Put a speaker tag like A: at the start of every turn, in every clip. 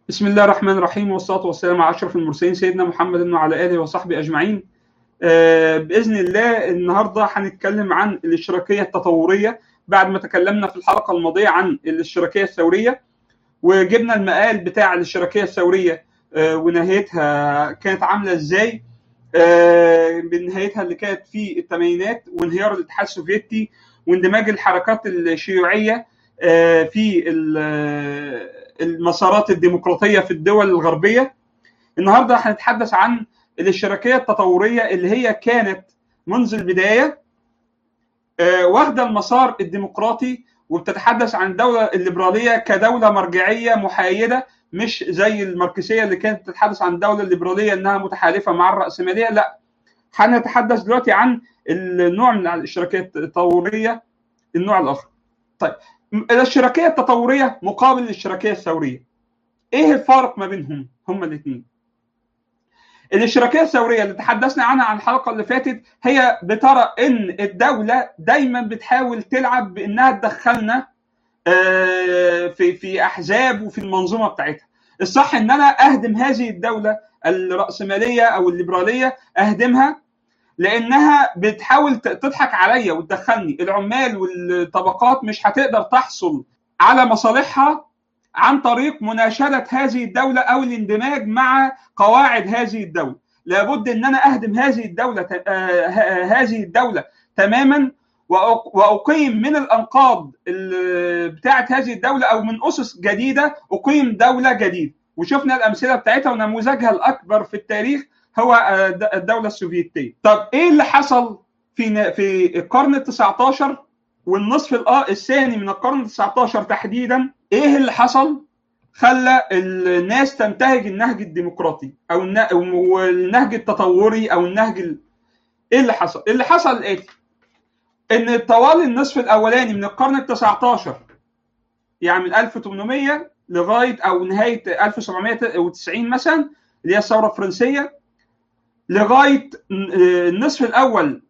A: بسم الله الرحمن الرحيم والصلاة والسلام على أشرف المرسلين سيدنا محمد وعلى آله وصحبه أجمعين آه، بإذن الله النهاردة هنتكلم عن الاشتراكية التطورية بعد ما تكلمنا في الحلقة الماضية عن الاشتراكية الثورية وجبنا المقال بتاع الاشتراكية الثورية آه، ونهايتها كانت عاملة إزاي آه، بنهايتها اللي كانت في الثمانينات وانهيار الاتحاد السوفيتي واندماج الحركات الشيوعية في المسارات الديمقراطيه في الدول الغربيه النهارده هنتحدث عن الاشتراكيه التطوريه اللي هي كانت منذ البدايه واخده المسار الديمقراطي وبتتحدث عن الدوله الليبراليه كدوله مرجعيه محايده مش زي الماركسيه اللي كانت تتحدث عن الدوله الليبراليه انها متحالفه مع الراسماليه لا هنتحدث دلوقتي عن النوع من الاشتراكيه التطوريه النوع الاخر طيب الاشتراكيه التطوريه مقابل الاشتراكيه الثوريه ايه الفارق ما بينهم هما الاثنين الاشتراكيه الثوريه اللي تحدثنا عنها عن الحلقه اللي فاتت هي بترى ان الدوله دايما بتحاول تلعب بانها تدخلنا في في احزاب وفي المنظومه بتاعتها الصح ان انا اهدم هذه الدوله الراسماليه او الليبراليه اهدمها لانها بتحاول تضحك عليا وتدخلني العمال والطبقات مش هتقدر تحصل على مصالحها عن طريق مناشده هذه الدوله او الاندماج مع قواعد هذه الدوله لابد ان انا اهدم هذه الدوله هذه الدوله تماما واقيم من الانقاض بتاعه هذه الدوله او من اسس جديده اقيم دوله جديده وشفنا الامثله بتاعتها ونموذجها الاكبر في التاريخ هو الدوله السوفيتيه. طب ايه اللي حصل في في القرن ال 19 والنصف الثاني من القرن ال 19 تحديدا ايه اللي حصل؟ خلى الناس تنتهج النهج الديمقراطي او النهج التطوري او النهج ال... ايه اللي حصل؟ اللي حصل الاتي ان طوال النصف الاولاني من القرن ال 19 يعني من 1800 لغايه او نهايه 1790 مثلا اللي هي الثوره الفرنسيه لغايه النصف الاول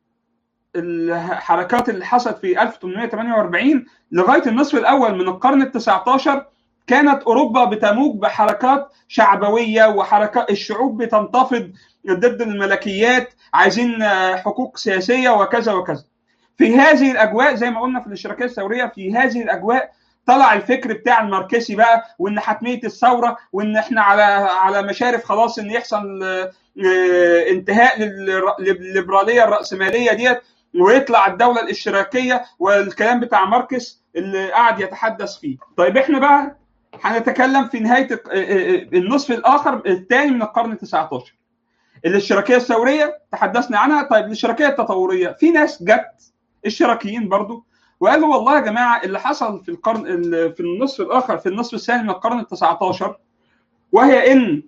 A: الحركات اللي حصلت في 1848 لغايه النصف الاول من القرن ال 19 كانت اوروبا بتموج بحركات شعبويه وحركات الشعوب بتنتفض ضد الملكيات عايزين حقوق سياسيه وكذا وكذا. في هذه الاجواء زي ما قلنا في الاشتراكيه الثوريه في هذه الاجواء طلع الفكر بتاع الماركسي بقى وان حتميه الثوره وان احنا على على مشارف خلاص ان يحصل انتهاء للليبراليه الراسماليه ديت ويطلع الدوله الاشتراكيه والكلام بتاع ماركس اللي قاعد يتحدث فيه. طيب احنا بقى هنتكلم في نهايه النصف الاخر الثاني من القرن ال 19. الاشتراكيه الثوريه تحدثنا عنها، طيب الاشتراكيه التطوريه في ناس جت اشتراكيين برضو وقالوا والله يا جماعه اللي حصل في القرن في النصف الاخر في النصف الثاني من القرن ال 19 وهي ان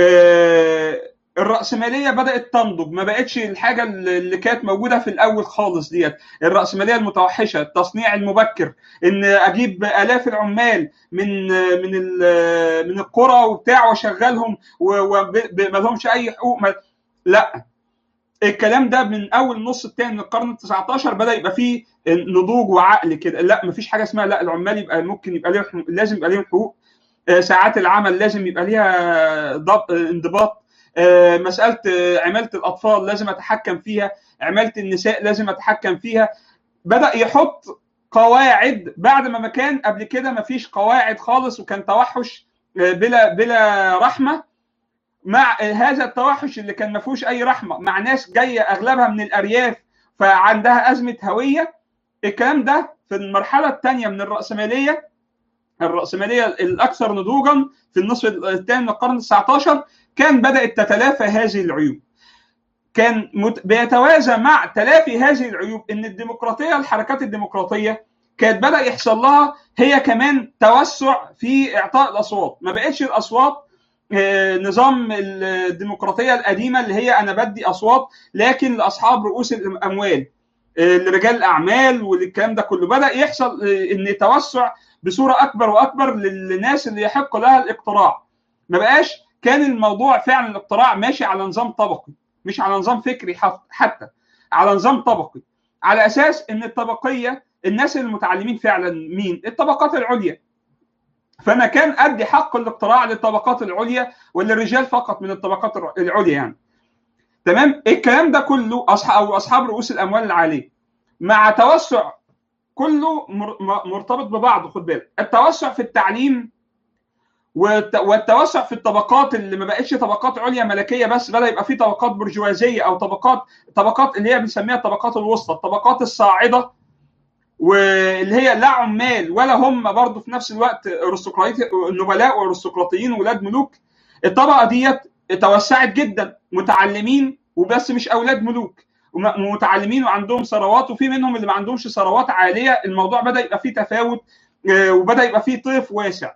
A: الرأسمالية بدأت تنضج ما بقتش الحاجة اللي كانت موجودة في الأول خالص ديت الرأسمالية المتوحشة التصنيع المبكر إن أجيب آلاف العمال من من من القرى وبتاع وأشغلهم وما لهمش أي حقوق لا الكلام ده من اول نص الثاني من القرن ال 19 بدا يبقى فيه نضوج وعقل كده لا مفيش حاجه اسمها لا العمال يبقى ممكن يبقى ليهم لازم يبقى ليهم حقوق ساعات العمل لازم يبقى ليها ضبط انضباط مساله عماله الاطفال لازم اتحكم فيها عماله النساء لازم اتحكم فيها بدا يحط قواعد بعد ما ما كان قبل كده ما فيش قواعد خالص وكان توحش بلا بلا رحمه مع هذا التوحش اللي كان ما فيهوش اي رحمه مع ناس جايه اغلبها من الارياف فعندها ازمه هويه الكلام ده في المرحله الثانيه من الراسماليه الراسماليه الاكثر نضوجا في النصف الثاني من القرن ال 19 كان بدات تتلافى هذه العيوب كان بيتوازى مع تلافي هذه العيوب ان الديمقراطيه الحركات الديمقراطيه كانت بدا يحصل لها هي كمان توسع في اعطاء الاصوات ما بقتش الاصوات نظام الديمقراطيه القديمه اللي هي انا بدي اصوات لكن لاصحاب رؤوس الاموال لرجال الاعمال والكلام ده كله بدا يحصل ان توسع بصوره اكبر واكبر للناس اللي يحق لها الاقتراع ما بقاش كان الموضوع فعلا الاقتراع ماشي على نظام طبقي مش على نظام فكري حتى على نظام طبقي على اساس ان الطبقيه الناس المتعلمين فعلا مين الطبقات العليا فانا كان ادي حق الاقتراع للطبقات العليا وللرجال فقط من الطبقات العليا يعني تمام الكلام ده كله اصحاب او اصحاب رؤوس الاموال العاليه مع توسع كله مرتبط ببعض خد بالك التوسع في التعليم والتوسع في الطبقات اللي ما بقتش طبقات عليا ملكيه بس بدا يبقى في طبقات برجوازيه او طبقات طبقات اللي هي بنسميها الطبقات الوسطى الطبقات الصاعده واللي هي لا عمال ولا هم برضه في نفس الوقت ارستقراطيه نبلاء وارستقراطيين ولاد ملوك الطبقه ديت توسعت جدا متعلمين وبس مش اولاد ملوك متعلمين وعندهم ثروات وفي منهم اللي ما عندهمش ثروات عاليه الموضوع بدا يبقى فيه تفاوت وبدا يبقى فيه طيف واسع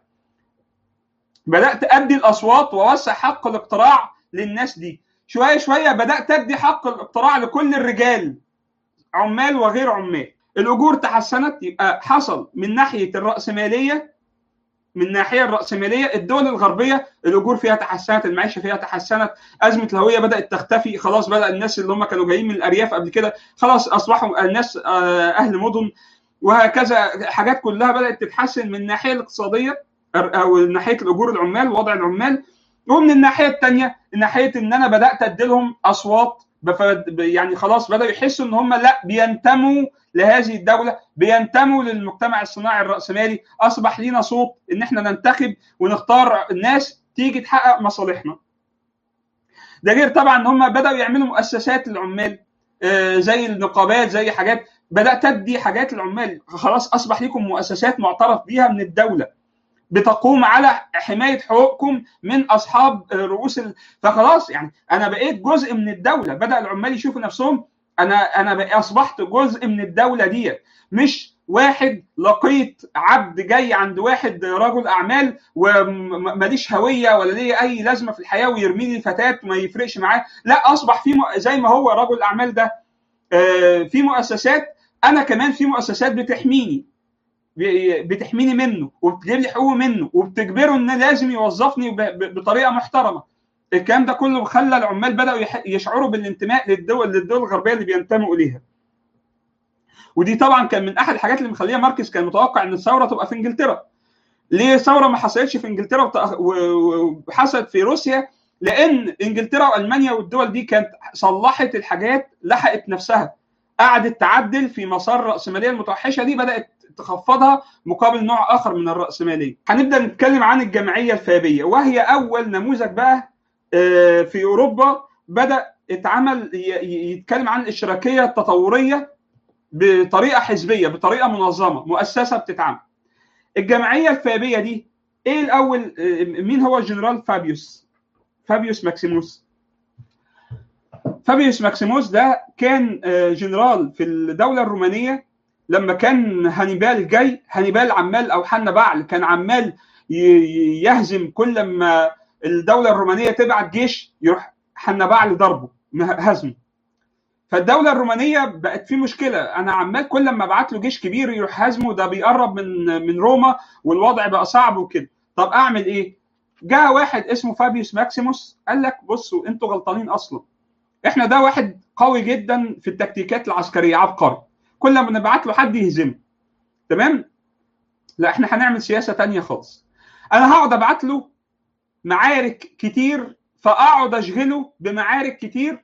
A: بدات ادي الاصوات واوسع حق الاقتراع للناس دي شويه شويه بدات ادي حق الاقتراع لكل الرجال عمال وغير عمال الاجور تحسنت يبقى حصل من ناحيه الراسماليه من الناحيه الراسماليه الدول الغربيه الاجور فيها تحسنت المعيشه فيها تحسنت ازمه الهويه بدات تختفي خلاص بدا الناس اللي هم كانوا جايين من الارياف قبل كده خلاص اصبحوا الناس اهل مدن وهكذا حاجات كلها بدات تتحسن من الناحيه الاقتصاديه او ناحيه الاجور العمال ووضع العمال ومن الناحيه الثانيه ناحيه ان انا بدات ادي لهم اصوات يعني خلاص بداوا يحسوا ان هم لا بينتموا لهذه الدوله بينتموا للمجتمع الصناعي الراسمالي اصبح لينا صوت ان احنا ننتخب ونختار الناس تيجي تحقق مصالحنا ده غير طبعا ان هم بداوا يعملوا مؤسسات للعمال زي النقابات زي حاجات بدات تدي حاجات للعمال خلاص اصبح لكم مؤسسات معترف بيها من الدوله بتقوم على حمايه حقوقكم من اصحاب رؤوس ال... فخلاص يعني انا بقيت جزء من الدوله بدا العمال يشوفوا نفسهم انا انا بقى اصبحت جزء من الدوله ديت مش واحد لقيت عبد جاي عند واحد رجل اعمال وماليش هويه ولا ليه اي لازمه في الحياه ويرمي لي فتاه وما يفرقش معاه لا اصبح في زي ما هو رجل الاعمال ده في مؤسسات انا كمان في مؤسسات بتحميني بتحميني منه وبتجيب لي حقوقي منه وبتجبره ان لازم يوظفني بطريقه محترمه الكلام ده كله خلى العمال بداوا يشعروا بالانتماء للدول للدول الغربيه اللي بينتموا اليها ودي طبعا كان من احد الحاجات اللي مخليها ماركس كان متوقع ان الثوره تبقى في انجلترا ليه الثوره ما حصلتش في انجلترا وحصلت في روسيا لان انجلترا والمانيا والدول دي كانت صلحت الحاجات لحقت نفسها قعدت تعدل في مسار الراسماليه المتوحشه دي بدات تخفضها مقابل نوع اخر من الراسماليه. هنبدا نتكلم عن الجمعيه الفابيه وهي اول نموذج بقى في اوروبا بدا اتعمل يتكلم عن الاشتراكيه التطوريه بطريقه حزبيه بطريقه منظمه مؤسسه بتتعمل. الجمعيه الفابيه دي ايه الاول مين هو الجنرال فابيوس؟ فابيوس ماكسيموس. فابيوس ماكسيموس ده كان جنرال في الدوله الرومانيه لما كان هانيبال جاي هانيبال عمال او حنبعل كان عمال يهزم كل ما الدوله الرومانيه تبعت جيش يروح حنبعل ضربه هزمه فالدوله الرومانيه بقت في مشكله انا عمال كل ما ابعت له جيش كبير يروح هزمه ده بيقرب من من روما والوضع بقى صعب وكده طب اعمل ايه جاء واحد اسمه فابيوس ماكسيموس قال لك بصوا انتوا غلطانين اصلا احنا ده واحد قوي جدا في التكتيكات العسكريه عبقري كل ما نبعت له حد يهزمه تمام لا احنا هنعمل سياسه تانية خالص انا هقعد ابعت له معارك كتير فاقعد اشغله بمعارك كتير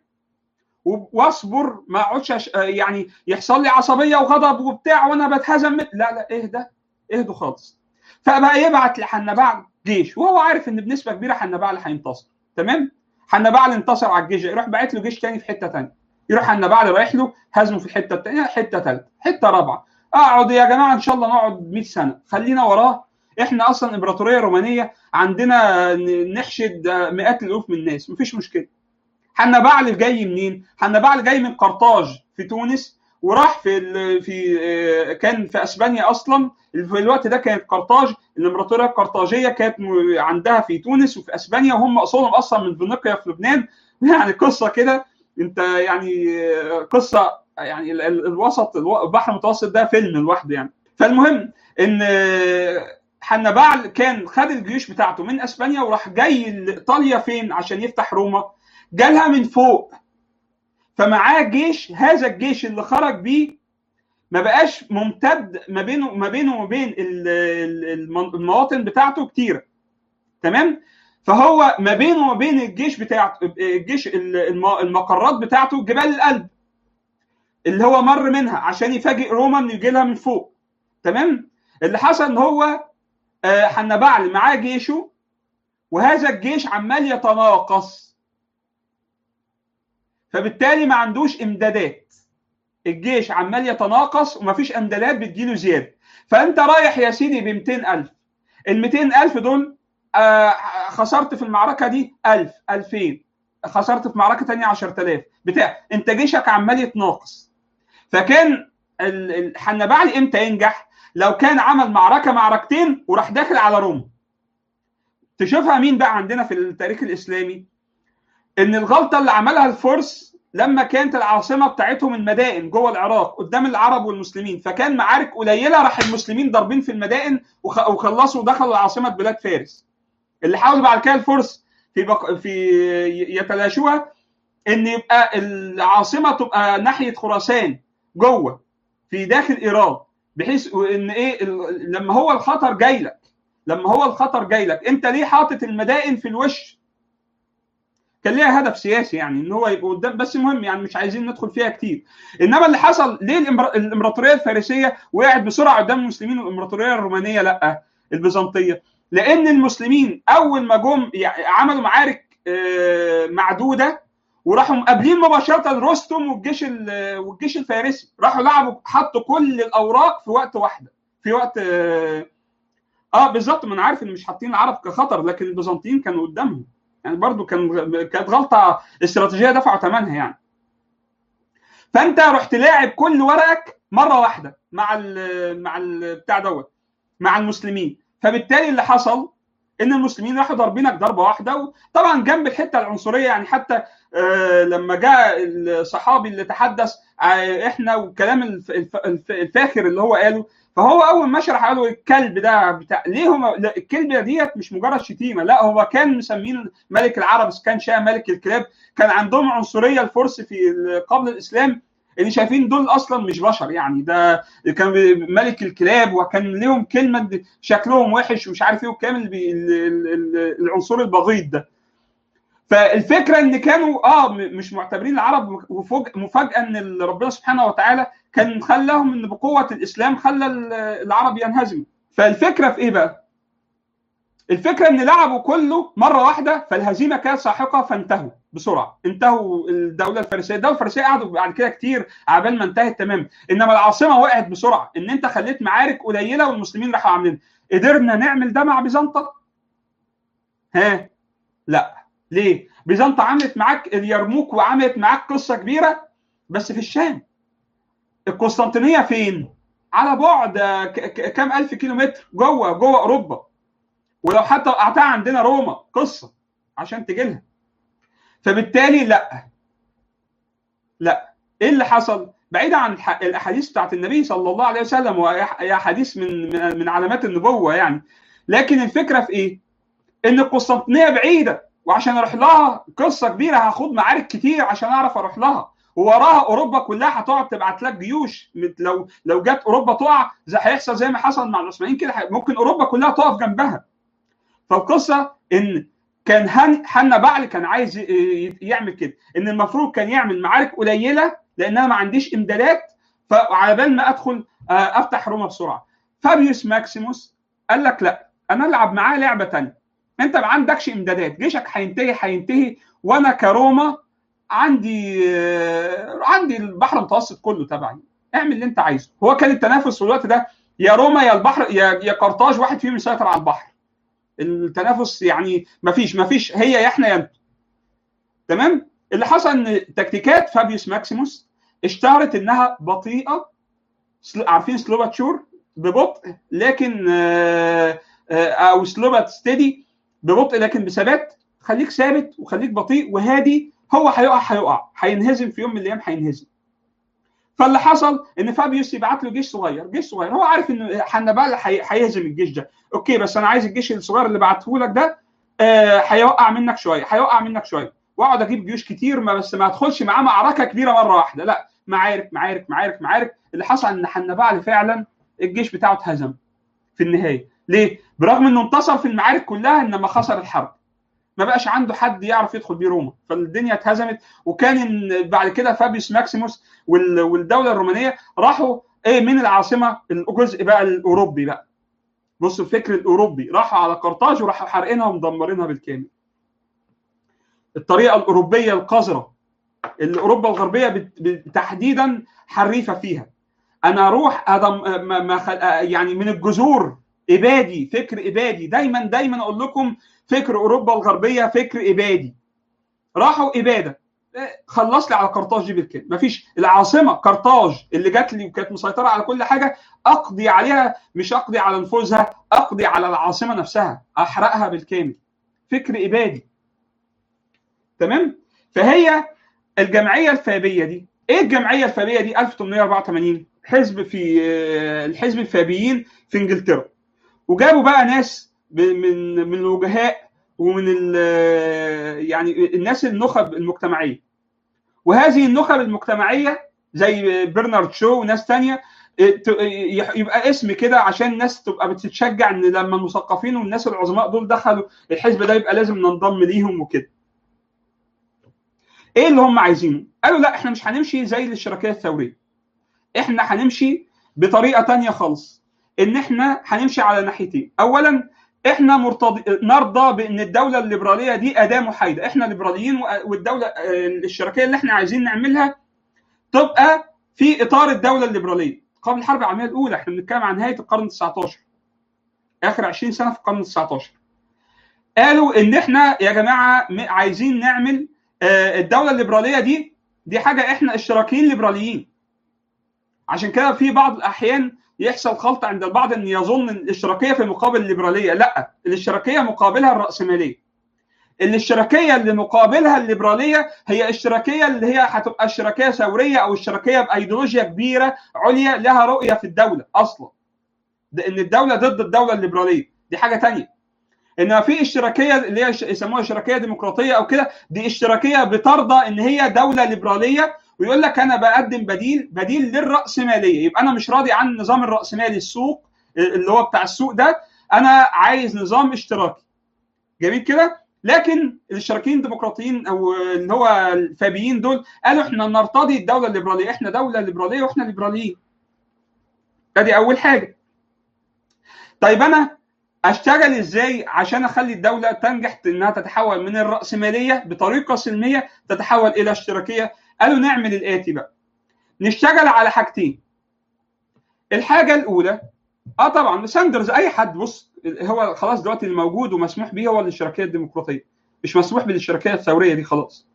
A: واصبر ما اقعدش يعني يحصل لي عصبيه وغضب وبتاع وانا بتهزم لا لا اهدى اهدوا خالص فبقى يبعت لحنبعل جيش وهو عارف ان بنسبه كبيره حنبعل هينتصر تمام حنبعل انتصر على الجيش يروح باعت له جيش تاني في حته تانيه يروح حنبعل رايح له هزمه في الحته الثانيه حته ثالثه حته رابعه اقعد يا جماعه ان شاء الله نقعد 100 سنه خلينا وراه احنا اصلا امبراطوريه رومانيه عندنا نحشد مئات الالوف من الناس مفيش مشكله حنبعل جاي منين حنبعل جاي من قرطاج في تونس وراح في في كان في اسبانيا اصلا في الوقت ده كانت قرطاج الامبراطوريه القرطاجيه كانت عندها في تونس وفي اسبانيا وهم اصولهم اصلا من فينيقيا في لبنان يعني قصه كده انت يعني قصه يعني الوسط البحر المتوسط ده فيلم لوحده يعني فالمهم ان حنبعل كان خد الجيوش بتاعته من اسبانيا وراح جاي لايطاليا فين عشان يفتح روما جالها من فوق فمعاه جيش هذا الجيش اللي خرج بيه ما بقاش ممتد ما بينه ما بينه وما بين المواطن بتاعته كتيره تمام فهو ما بينه وما بين الجيش بتاعته الجيش المقرات بتاعته جبال القلب اللي هو مر منها عشان يفاجئ روما انه يجي لها من فوق تمام اللي حصل ان هو حنبعل معاه جيشه وهذا الجيش عمال يتناقص فبالتالي ما عندوش امدادات الجيش عمال يتناقص ومفيش امدادات بتجيله زياده فانت رايح يا سيدي ب 200000 ال 200000 دول آه خسرت في المعركه دي 1000 2000 خسرت في معركه ثانيه 10000 بتاع انت جيشك عمال يتناقص فكان حنبعلي امتى ينجح لو كان عمل معركه معركتين وراح داخل على روما تشوفها مين بقى عندنا في التاريخ الاسلامي ان الغلطه اللي عملها الفرس لما كانت العاصمه بتاعتهم المدائن جوه العراق قدام العرب والمسلمين فكان معارك قليله راح المسلمين ضاربين في المدائن وخلصوا ودخلوا عاصمه بلاد فارس اللي حاولوا بعد كده الفرس في بق... في يتلاشوها ان يبقى العاصمه تبقى ناحيه خراسان جوه في داخل ايران بحيث ان ايه لما هو الخطر جاي لك لما هو الخطر جاي لك انت ليه حاطط المدائن في الوش كان ليها هدف سياسي يعني ان هو يبقى قدام بس مهم يعني مش عايزين ندخل فيها كتير انما اللي حصل ليه الامبراطوريه الفارسيه وقعت بسرعه قدام المسلمين والامبراطوريه الرومانيه لا البيزنطيه لان المسلمين اول ما جم عملوا معارك معدوده وراحوا مقابلين مباشره رستم والجيش والجيش الفارسي راحوا لعبوا حطوا كل الاوراق في وقت واحده في وقت اه بالظبط ما انا عارف ان مش حاطين العرب كخطر لكن البيزنطيين كانوا قدامهم يعني برضو كان كانت غلطه استراتيجيه دفعوا ثمنها يعني فانت رحت لاعب كل ورقك مره واحده مع ال مع ال بتاع دوت مع المسلمين فبالتالي اللي حصل ان المسلمين راحوا ضاربينك ضربه واحده وطبعا جنب الحته العنصريه يعني حتى آه لما جاء الصحابي اللي تحدث آه احنا والكلام الفاخر اللي هو قاله فهو اول ما شرح قالوا الكلب ده بتاع ليه هم الكلب ديت مش مجرد شتيمه لا هو كان مسمين ملك العرب كان شاه ملك الكلاب كان عندهم عنصريه الفرس في قبل الاسلام اللي شايفين دول اصلا مش بشر يعني ده كان ملك الكلاب وكان لهم كلمه شكلهم وحش ومش عارف ايه والكلام العنصر البغيض ده فالفكره ان كانوا اه مش معتبرين العرب مفاجاه ان ربنا سبحانه وتعالى كان خلاهم ان بقوه الاسلام خلى العرب ينهزموا فالفكره في ايه بقى؟ الفكره ان لعبوا كله مره واحده فالهزيمه كانت ساحقه فانتهوا بسرعه انتهوا الدوله الفارسيه الدوله الفارسيه قعدوا بعد كده كتير عبال ما انتهت تماما انما العاصمه وقعت بسرعه ان انت خليت معارك قليله والمسلمين راحوا عاملين قدرنا نعمل ده مع بيزنطه ها لا ليه بيزنطه عملت معاك اليرموك وعملت معاك قصه كبيره بس في الشام القسطنطينيه فين على بعد كام الف كيلو متر جوه جوه اوروبا ولو حتى وقعتها عندنا روما قصه عشان تجي لها فبالتالي لا لا ايه اللي حصل بعيدا عن الاحاديث بتاعت النبي صلى الله عليه وسلم وهي احاديث من من علامات النبوه يعني لكن الفكره في ايه ان القسطنطينيه بعيده وعشان اروح لها قصه كبيره هاخد معارك كتير عشان اعرف اروح لها ووراها اوروبا كلها هتقعد تبعت لك جيوش لو لو جت اوروبا تقع زي هيحصل زي ما حصل مع العثمانيين كده ممكن اوروبا كلها تقف جنبها فالقصه ان كان حنا بعل كان عايز يعمل كده ان المفروض كان يعمل معارك قليله لان انا ما عنديش امدادات فعلى بال ما ادخل افتح روما بسرعه فابيوس ماكسيموس قال لك لا انا العب معاه لعبه ثانيه انت ما عندكش امدادات جيشك هينتهي هينتهي وانا كروما عندي عندي البحر المتوسط كله تبعي اعمل اللي انت عايزه هو كان التنافس في الوقت ده يا روما يا البحر يا يا قرطاج واحد فيهم يسيطر على البحر التنافس يعني ما فيش ما فيش هي يا احنا يا انتوا تمام اللي حصل ان تكتيكات فابيوس ماكسيموس اشتهرت انها بطيئه عارفين سلوباتشور ببطء لكن او سلوبات ستيدي ببطء لكن بثبات خليك ثابت وخليك بطيء وهادي هو هيقع هيقع هينهزم في يوم من الايام هينهزم فاللي حصل ان فابيوس يبعت له جيش صغير جيش صغير هو عارف ان حنبال هيهزم الجيش ده اوكي بس انا عايز الجيش الصغير اللي بعته لك ده هيوقع آه منك شويه هيوقع منك شويه واقعد اجيب جيوش كتير ما بس ما ادخلش معاه معركه كبيره مره واحده لا معارك معارك معارك معارك اللي حصل ان حنبعل فعلا الجيش بتاعه اتهزم في النهايه ليه برغم انه انتصر في المعارك كلها انما خسر الحرب ما بقاش عنده حد يعرف يدخل بيه روما فالدنيا اتهزمت وكان إن بعد كده فابيوس ماكسيموس والدوله الرومانيه راحوا ايه من العاصمه الجزء بقى الاوروبي بقى بصوا الفكر الاوروبي راحوا على قرطاج وراحوا حارقينها ومدمرينها بالكامل الطريقه الاوروبيه القذره اللي اوروبا الغربيه تحديدا حريفه فيها انا اروح أدم ما يعني من الجذور ابادي فكر ابادي دايما دايما اقول لكم فكر اوروبا الغربيه فكر ابادي راحوا اباده خلص لي على قرطاج دي بالكامل مفيش العاصمه قرطاج اللي جات لي وكانت مسيطره على كل حاجه اقضي عليها مش اقضي على نفوذها اقضي على العاصمه نفسها احرقها بالكامل فكر ابادي تمام فهي الجمعيه الفابيه دي ايه الجمعيه الفابيه دي 1884 حزب في الحزب الفابيين في انجلترا وجابوا بقى ناس من من الوجهاء ومن يعني الناس النخب المجتمعيه وهذه النخب المجتمعيه زي برنارد شو وناس تانية يبقى اسم كده عشان الناس تبقى بتتشجع ان لما المثقفين والناس العظماء دول دخلوا الحزب ده يبقى لازم ننضم ليهم وكده ايه اللي هم عايزينه قالوا لا احنا مش هنمشي زي الاشتراكيه الثوريه احنا هنمشي بطريقه تانية خالص ان احنا هنمشي على ناحيتين اولا احنا مرتضي نرضى بان الدوله الليبراليه دي اداه محايده احنا ليبراليين والدوله الاشتراكيه اللي احنا عايزين نعملها تبقى في اطار الدوله الليبراليه قبل الحرب العالميه الاولى احنا بنتكلم عن نهايه القرن 19 اخر 20 سنه في القرن 19 قالوا ان احنا يا جماعه عايزين نعمل الدوله الليبراليه دي دي حاجه احنا اشتراكيين ليبراليين عشان كده في بعض الاحيان يحصل خلط عند البعض ان يظن الاشتراكيه في مقابل الليبراليه لا الاشتراكيه مقابلها الراسماليه الاشتراكيه اللي مقابلها الليبراليه هي اشتراكيه اللي هي هتبقى اشتراكيه ثوريه او اشتراكيه بايديولوجيا كبيره عليا لها رؤيه في الدوله اصلا ان الدوله ضد الدوله الليبراليه دي حاجه تانية انما في اشتراكيه اللي هي يسموها اشتراكيه ديمقراطيه او كده دي اشتراكيه بترضى ان هي دوله ليبراليه ويقول لك انا بقدم بديل بديل للراسماليه يبقى انا مش راضي عن النظام الراسمالي السوق اللي هو بتاع السوق ده انا عايز نظام اشتراكي جميل كده لكن الاشتراكيين الديمقراطيين او اللي هو الفابيين دول قالوا احنا نرتضي الدوله الليبراليه احنا دوله ليبراليه واحنا ليبراليين ادي اول حاجه طيب انا اشتغل ازاي عشان اخلي الدوله تنجح انها تتحول من الراسماليه بطريقه سلميه تتحول الى اشتراكيه قالوا نعمل الاتي بقى نشتغل على حاجتين الحاجه الاولى اه طبعا ساندرز اي حد بص هو خلاص دلوقتي اللي موجود ومسموح به هو الاشتراكيه الديمقراطيه مش مسموح بالاشتراكيه الثوريه دي خلاص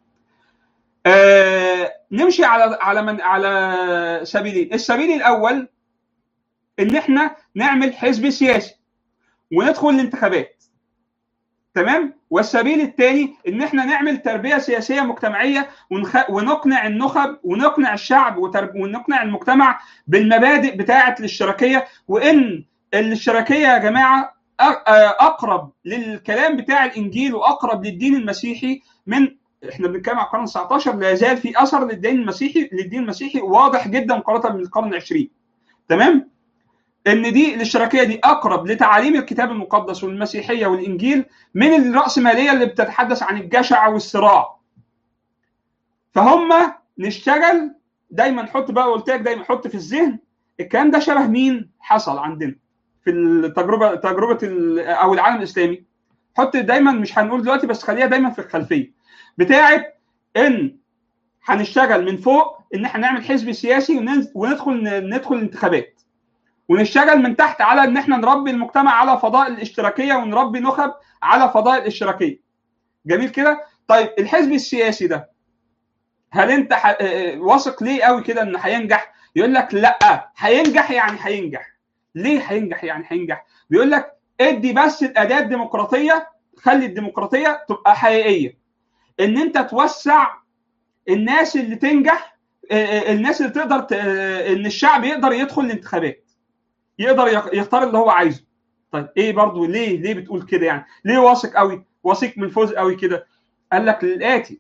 A: آه نمشي على على من على سبيلين السبيل الاول ان احنا نعمل حزب سياسي وندخل الانتخابات تمام والسبيل الثاني ان احنا نعمل تربيه سياسيه مجتمعيه ونخ... ونقنع النخب ونقنع الشعب وترب... ونقنع المجتمع بالمبادئ بتاعه الاشتراكيه وان الاشتراكيه يا جماعه اقرب للكلام بتاع الانجيل واقرب للدين المسيحي من احنا بنتكلم على القرن 19 لا يزال في اثر للدين المسيحي للدين المسيحي واضح جدا مقارنه بالقرن العشرين تمام ان دي الاشتراكيه دي اقرب لتعاليم الكتاب المقدس والمسيحيه والانجيل من الراسماليه اللي بتتحدث عن الجشع والصراع فهم نشتغل دايما حط بقى قلت لك دايما حط في الذهن الكلام ده شبه مين حصل عندنا في التجربه تجربه او العالم الاسلامي حط دايما مش هنقول دلوقتي بس خليها دايما في الخلفيه بتاعه ان هنشتغل من فوق ان احنا نعمل حزب سياسي وندخل ندخل الانتخابات ونشتغل من تحت على ان احنا نربي المجتمع على فضاء الاشتراكيه ونربي نخب على فضاء الاشتراكيه جميل كده طيب الحزب السياسي ده هل انت ح... واثق ليه قوي كده ان هينجح يقول لك لا هينجح يعني هينجح ليه هينجح يعني هينجح بيقول لك ادي بس الاداه الديمقراطيه خلي الديمقراطيه تبقى حقيقيه ان انت توسع الناس اللي تنجح الناس اللي تقدر ت... ان الشعب يقدر يدخل الانتخابات يقدر يختار اللي هو عايزه طيب ايه برضو ليه ليه بتقول كده يعني ليه واثق قوي واثق من الفوز قوي كده قال لك للاتي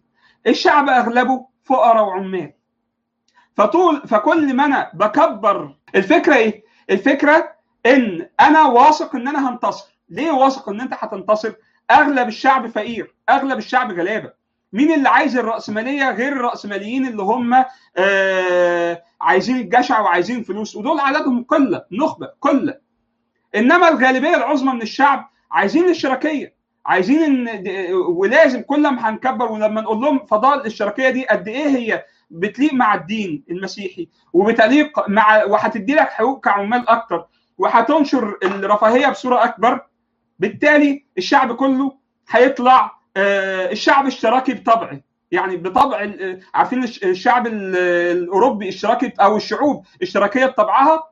A: الشعب اغلبه فقراء وعمال فطول فكل ما انا بكبر الفكره ايه؟ الفكره ان انا واثق ان انا هنتصر ليه واثق ان انت هتنتصر؟ اغلب الشعب فقير اغلب الشعب غلابه مين اللي عايز الرأسمالية غير الرأسماليين اللي هم آه عايزين الجشع وعايزين فلوس ودول عددهم قلة نخبة قلة إنما الغالبية العظمى من الشعب عايزين الاشتراكية عايزين ان ولازم كل ما هنكبر ولما نقول لهم فضائل الاشتراكيه دي قد ايه هي بتليق مع الدين المسيحي وبتليق مع وهتدي لك حقوق كعمال اكتر وهتنشر الرفاهيه بصوره اكبر بالتالي الشعب كله هيطلع الشعب اشتراكي بطبعه يعني بطبع عارفين الشعب الاوروبي اشتراكي او الشعوب اشتراكيه بطبعها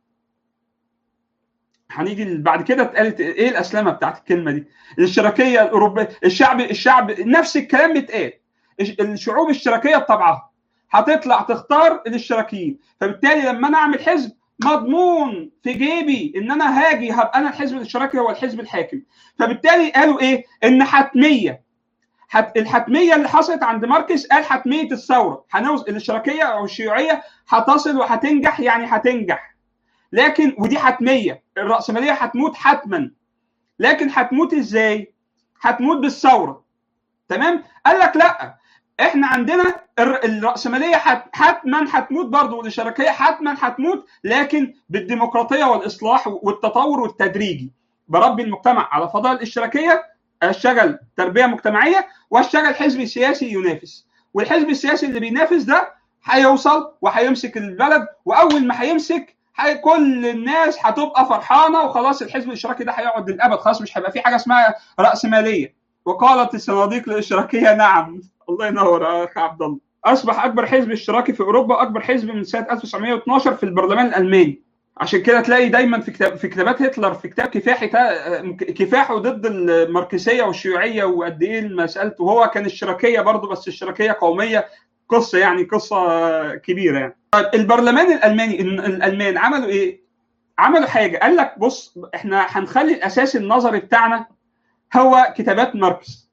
A: هنيجي بعد كده اتقالت ايه الاسلامه بتاعت الكلمه دي الاشتراكيه الاوروبيه الشعب الشعب نفس الكلام بيتقال الشعوب اشتراكيه بطبعها هتطلع تختار الاشتراكيين فبالتالي لما انا اعمل حزب مضمون في جيبي ان انا هاجي هبقى انا الحزب الاشتراكي هو الحزب الحاكم فبالتالي قالوا ايه ان حتميه حت الحتميه اللي حصلت عند ماركس قال حتميه الثوره هنوصل الاشتراكيه او الشيوعيه هتصل وهتنجح يعني هتنجح لكن ودي حتميه الراسماليه هتموت حتما لكن هتموت ازاي هتموت بالثوره تمام قال لك لا احنا عندنا الراسماليه حتما هتموت برضه والاشتراكيه حتما هتموت لكن بالديمقراطيه والاصلاح والتطور والتدريجي بربي المجتمع على فضاء الاشتراكيه اشتغل تربيه مجتمعيه واشتغل حزب سياسي ينافس والحزب السياسي اللي بينافس ده هيوصل وهيمسك البلد واول ما هيمسك هي كل الناس هتبقى فرحانه وخلاص الحزب الاشتراكي ده هيقعد للابد خلاص مش هيبقى في حاجه اسمها راسماليه وقالت الصناديق الاشتراكيه نعم الله ينور يا اخ عبد الله اصبح اكبر حزب اشتراكي في اوروبا اكبر حزب من سنه 1912 في البرلمان الالماني عشان كده تلاقي دايما في كتاب في كتابات هتلر في كتاب كفاحي كفاحه ضد الماركسيه والشيوعيه وقد ايه مسالته وهو كان اشتراكيه برضه بس اشتراكيه قوميه قصه يعني قصه كبيره يعني طيب البرلمان الالماني الالمان عملوا ايه؟ عملوا حاجه قال لك بص احنا هنخلي الاساس النظري بتاعنا هو كتابات ماركس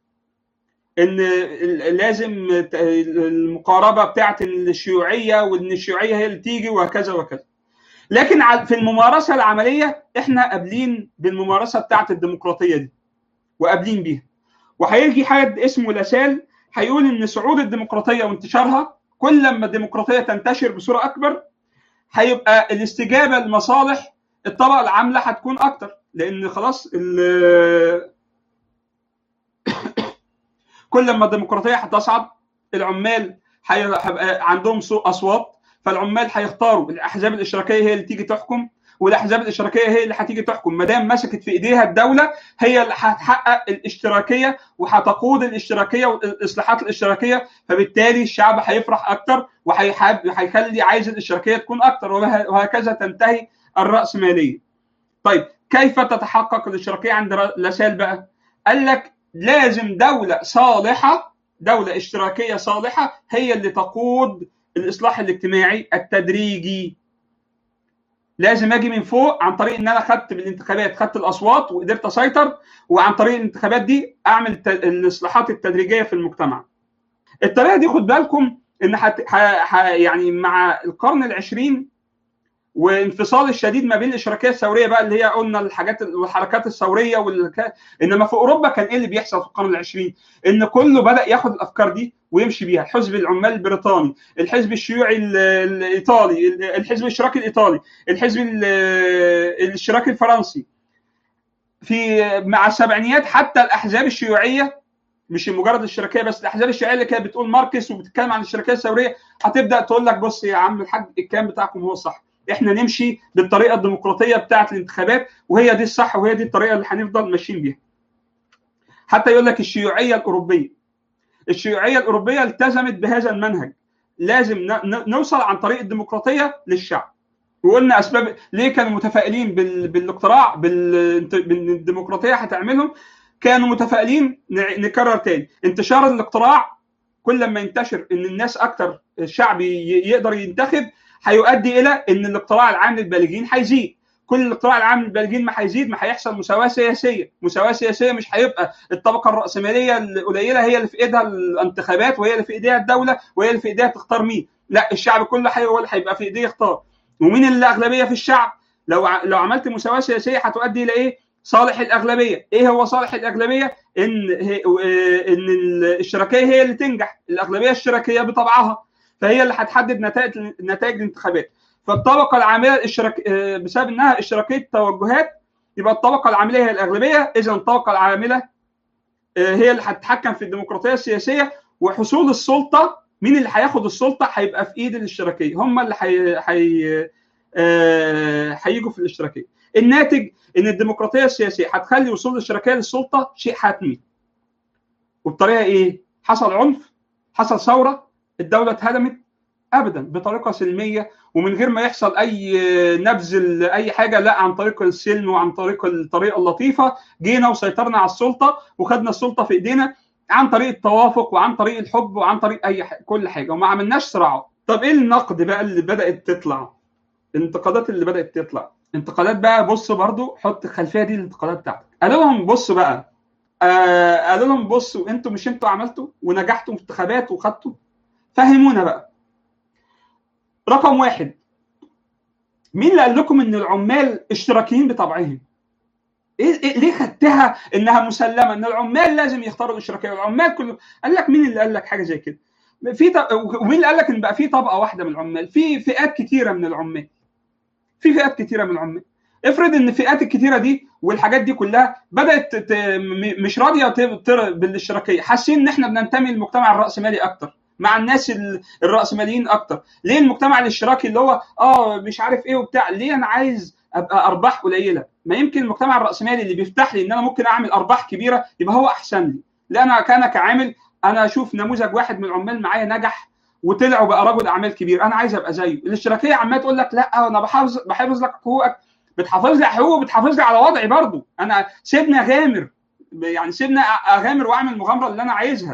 A: ان لازم المقاربه بتاعت الشيوعيه وان الشيوعيه هي اللي تيجي وهكذا وكذا لكن في الممارسه العمليه احنا قابلين بالممارسه بتاعت الديمقراطيه دي وقابلين بيها وهيجي حد اسمه لاسال هيقول ان صعود الديمقراطيه وانتشارها كل لما الديمقراطيه تنتشر بصوره اكبر هيبقى الاستجابه لمصالح الطبقه العامله هتكون اكتر لان خلاص كل لما الديمقراطيه هتصعد العمال هيبقى عندهم اصوات فالعمال هيختاروا الاحزاب الاشتراكيه هي اللي تيجي تحكم والاحزاب الاشتراكيه هي اللي هتيجي تحكم ما دام مسكت في ايديها الدوله هي اللي هتحقق الاشتراكيه وهتقود الاشتراكيه والاصلاحات الاشتراكيه فبالتالي الشعب هيفرح اكتر وهيخلي عايز الاشتراكيه تكون اكتر وهكذا تنتهي الراسماليه. طيب كيف تتحقق الاشتراكيه عند لاسال بقى؟ قال لك لازم دوله صالحه دوله اشتراكيه صالحه هي اللي تقود الاصلاح الاجتماعي التدريجي لازم اجي من فوق عن طريق ان انا خدت بالانتخابات خدت الاصوات وقدرت اسيطر وعن طريق الانتخابات دي اعمل الاصلاحات التدريجيه في المجتمع. الطريقه دي خد بالكم ان حت... ح... ح... يعني مع القرن العشرين وانفصال الشديد ما بين الاشتراكيه الثوريه بقى اللي هي قلنا الحاجات الحركات الثوريه والك... انما في اوروبا كان ايه اللي بيحصل في القرن العشرين؟ ان كله بدا ياخد الافكار دي ويمشي بيها، حزب العمال البريطاني، الحزب الشيوعي الايطالي، الحزب الاشتراكي الايطالي، الحزب الاشتراكي الفرنسي. في مع السبعينيات حتى الاحزاب الشيوعيه مش مجرد الاشتراكيه بس الاحزاب الشيوعيه اللي كانت بتقول ماركس وبتتكلم عن الاشتراكيه الثوريه هتبدا تقول لك بص يا عم الحاج الكلام بتاعكم هو صح احنا نمشي بالطريقه الديمقراطيه بتاعه الانتخابات وهي دي الصح وهي دي الطريقه اللي هنفضل ماشيين بيها. حتى يقول لك الشيوعيه الاوروبيه. الشيوعيه الاوروبيه التزمت بهذا المنهج. لازم نوصل عن طريق الديمقراطيه للشعب. وقلنا اسباب ليه كانوا متفائلين بالاقتراع بالديمقراطيه هتعملهم كانوا متفائلين نكرر تاني انتشار الاقتراع كل لما ينتشر ان الناس اكتر الشعب يقدر ينتخب هيؤدي الى ان الاقتراع العام للبالغين هيزيد كل الاقتراع العام للبالغين ما هيزيد ما هيحصل مساواه سياسيه مساواه سياسيه مش هيبقى الطبقه الراسماليه القليله هي اللي في ايدها الانتخابات وهي اللي في ايديها الدوله وهي اللي في ايديها تختار مين لا الشعب كله هو اللي هيبقى في ايديه يختار ومين اللي الاغلبيه في الشعب لو لو عملت مساواه سياسيه هتؤدي الى ايه صالح الاغلبيه ايه هو صالح الاغلبيه ان هي ان الشركيه هي اللي تنجح الاغلبيه الشركيه بطبعها فهي اللي هتحدد نتائج نتائج الانتخابات فالطبقه العامله الاشتراك بسبب انها اشتراكيه توجهات يبقى الطبقه العامله هي الاغلبيه اذا الطبقه العامله هي اللي هتتحكم في الديمقراطيه السياسيه وحصول السلطه مين اللي هياخد السلطه هيبقى في ايد الاشتراكيه هم اللي هي هي هيجوا في الاشتراكيه الناتج ان الديمقراطيه السياسيه هتخلي وصول الاشتراكيه للسلطه شيء حتمي وبطريقه ايه حصل عنف حصل ثوره الدوله اتهدمت ابدا بطريقه سلميه ومن غير ما يحصل اي نبذ لاي حاجه لا عن طريق السلم وعن طريق الطريقه اللطيفه جينا وسيطرنا على السلطه وخدنا السلطه في ايدينا عن طريق التوافق وعن طريق الحب وعن طريق اي حاجة كل حاجه وما عملناش صراع طب ايه النقد بقى اللي بدات تطلع الانتقادات اللي بدات تطلع انتقادات بقى بص برضو حط الخلفيه دي الانتقادات بتاعتك قالوا لهم بصوا بقى آه قالوا لهم بصوا انتوا مش انتوا عملتوا ونجحتوا في انتخابات وخدتوا فهمونا بقى رقم واحد مين اللي قال لكم ان العمال اشتراكيين بطبعهم؟ إيه, إيه ليه خدتها انها مسلمه ان العمال لازم يختاروا الاشتراكيه والعمال كله قال لك مين اللي قال لك حاجه زي كده؟ في ط... ومين اللي قال لك ان بقى في طبقه واحده من العمال؟ في فئات كتيره من العمال. في فئات كتيره من العمال. افرض ان الفئات الكتيره دي والحاجات دي كلها بدات ت... مش راضيه تر... بالاشتراكيه، حاسين ان احنا بننتمي للمجتمع الراسمالي اكتر. مع الناس الراسماليين اكتر ليه المجتمع الاشتراكي اللي هو اه مش عارف ايه وبتاع ليه انا عايز ابقى ارباح قليله ما يمكن المجتمع الراسمالي اللي بيفتح لي ان انا ممكن اعمل ارباح كبيره يبقى هو احسن لي لا انا كان كعامل انا اشوف نموذج واحد من العمال معايا نجح وطلع وبقى رجل اعمال كبير انا عايز ابقى زيه الاشتراكيه عماله تقول لك لا انا بحافظ بحافظ لك حقوقك بتحافظ لي حقوقي وبتحافظ لي على وضعي برضو انا سيبني اغامر يعني سيبني اغامر واعمل المغامره اللي انا عايزها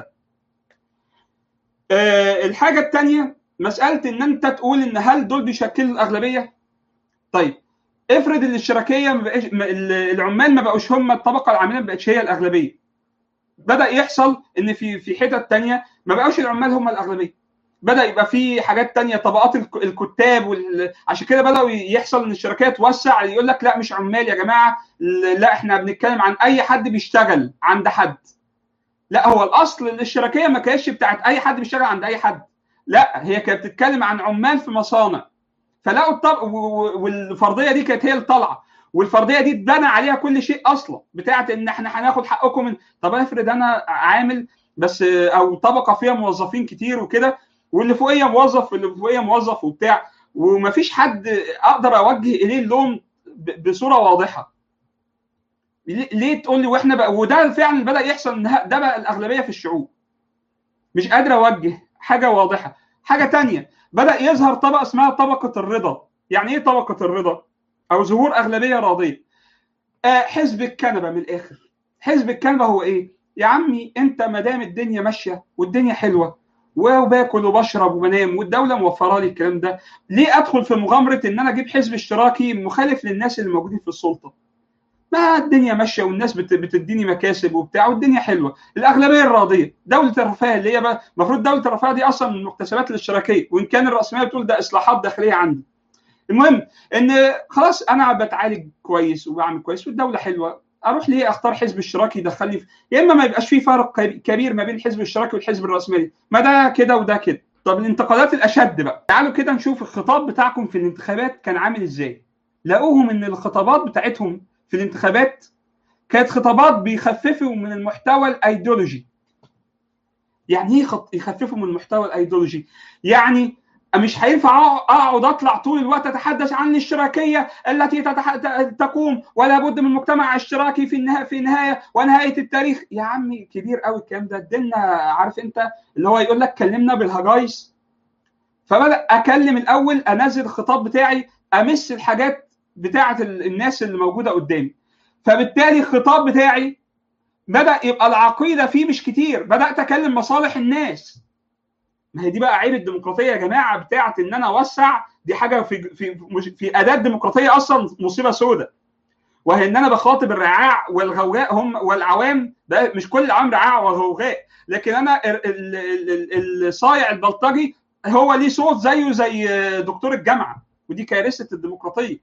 A: أه الحاجه الثانيه مساله ان انت تقول ان هل دول بيشكلوا الاغلبيه طيب افرض الاشتراكيه ما بقاش العمال ما بقوش هم الطبقه العامله ما بقتش هي الاغلبيه بدا يحصل ان في في حتت ثانيه ما بقوش العمال هم الاغلبيه بدا يبقى في حاجات تانية طبقات الكتاب وال... عشان كده بداوا يحصل ان الشركات توسع يقول لك لا مش عمال يا جماعه لا احنا بنتكلم عن اي حد بيشتغل عند حد لا هو الاصل الاشتراكيه ما كانتش بتاعت اي حد بيشتغل عند اي حد لا هي كانت بتتكلم عن عمال في مصانع فلقوا الطب... والفرضيه دي كانت هي اللي طالعه والفرضيه دي اتبنى عليها كل شيء اصلا بتاعت ان احنا هناخد حقكم من طب افرض انا عامل بس او طبقه فيها موظفين كتير وكده واللي فوقيه موظف واللي فوقيه موظف وبتاع ومفيش حد اقدر اوجه اليه اللوم بصوره واضحه ليه تقول لي واحنا بقى وده فعلا بدا يحصل ان ده بقى الاغلبيه في الشعوب مش قادر اوجه حاجه واضحه حاجه تانية بدا يظهر طبقه اسمها طبقه الرضا يعني ايه طبقه الرضا او ظهور اغلبيه راضيه آه حزب الكنبه من الاخر حزب الكنبه هو ايه يا عمي انت ما دام الدنيا ماشيه والدنيا حلوه وباكل وبشرب وبنام والدوله موفره لي الكلام ده ليه ادخل في مغامره ان انا اجيب حزب اشتراكي مخالف للناس اللي موجودين في السلطه ما الدنيا ماشيه والناس بتديني مكاسب وبتاع والدنيا حلوه الاغلبيه الراضيه دوله الرفاه اللي هي بقى المفروض دوله الرفاه دي اصلا من المكتسبات الاشتراكيه وان كان الراسماليه بتقول ده اصلاحات داخليه عندي المهم ان خلاص انا بتعالج كويس وبعمل كويس والدوله حلوه اروح ليه اختار حزب اشتراكي يدخلني يا اما ما يبقاش في فرق كبير ما بين الحزب الاشتراكي والحزب الراسمالي ما ده كده وده كده طب الانتقادات الاشد بقى تعالوا كده نشوف الخطاب بتاعكم في الانتخابات كان عامل ازاي لقوهم ان الخطابات بتاعتهم في الانتخابات كانت خطابات بيخففوا من المحتوى الايديولوجي يعني ايه يخففوا من المحتوى الايديولوجي يعني مش هينفع اقعد اطلع طول الوقت اتحدث عن الاشتراكيه التي تتح... تقوم ولا بد من مجتمع اشتراكي في النهايه في نهايه ونهايه التاريخ يا عمي كبير قوي الكلام ده ادينا عارف انت اللي هو يقول لك كلمنا بالهجايس فبدا اكلم الاول انزل الخطاب بتاعي امس الحاجات بتاعه الناس اللي موجوده قدامي فبالتالي الخطاب بتاعي بدا يبقى العقيده فيه مش كتير بدات اكلم مصالح الناس ما هي دي بقى عيب الديمقراطيه يا جماعه بتاعه ان انا اوسع دي حاجه في في في اداه ديمقراطيه اصلا مصيبه سوداء وهي ان انا بخاطب الرعاع والغوغاء هم والعوام ده مش كل العوام رعاع وغوغاء لكن انا الصايع البلطجي هو ليه صوت زيه زي دكتور الجامعه ودي كارثه الديمقراطيه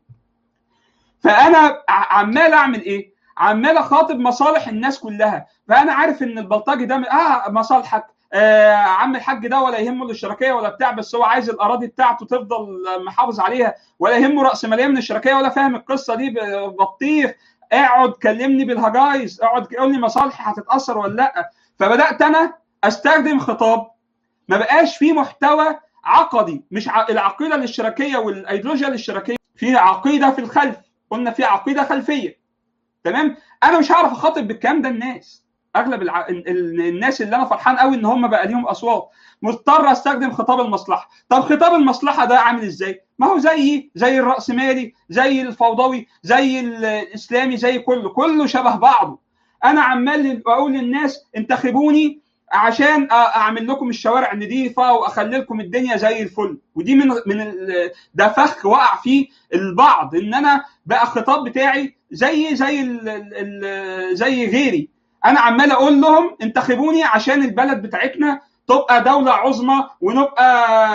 A: فانا عمال اعمل ايه عمال اخاطب مصالح الناس كلها فانا عارف ان البلطجي ده اه مصالحك آه عم الحاج ده ولا يهمه الاشتراكيه ولا بتاع بس هو عايز الاراضي بتاعته تفضل محافظ عليها ولا يهمه راسماليه من الشركيه ولا فاهم القصه دي بطيخ اقعد كلمني بالهجايز اقعد قول لي مصالحي هتتاثر ولا لا فبدات انا استخدم خطاب ما بقاش فيه محتوى عقدي مش ع... العقيده الاشتراكيه والايديولوجيا الاشتراكيه في عقيده في الخلف قلنا في عقيده خلفيه تمام انا مش هعرف اخاطب بالكلام ده الناس اغلب الع... الناس اللي انا فرحان قوي ان هم بقى ليهم اصوات مضطر استخدم خطاب المصلحه طب خطاب المصلحه ده عامل ازاي ما هو زي زي الراسمالي زي الفوضوي زي الاسلامي زي كله كله شبه بعضه انا عمال اقول للناس انتخبوني عشان اعمل لكم الشوارع نظيفه واخلي لكم الدنيا زي الفل ودي من من ده فخ وقع فيه البعض ان انا بقى الخطاب بتاعي زي زي ال ال زي غيري انا عمال اقول لهم انتخبوني عشان البلد بتاعتنا تبقى دوله عظمى ونبقى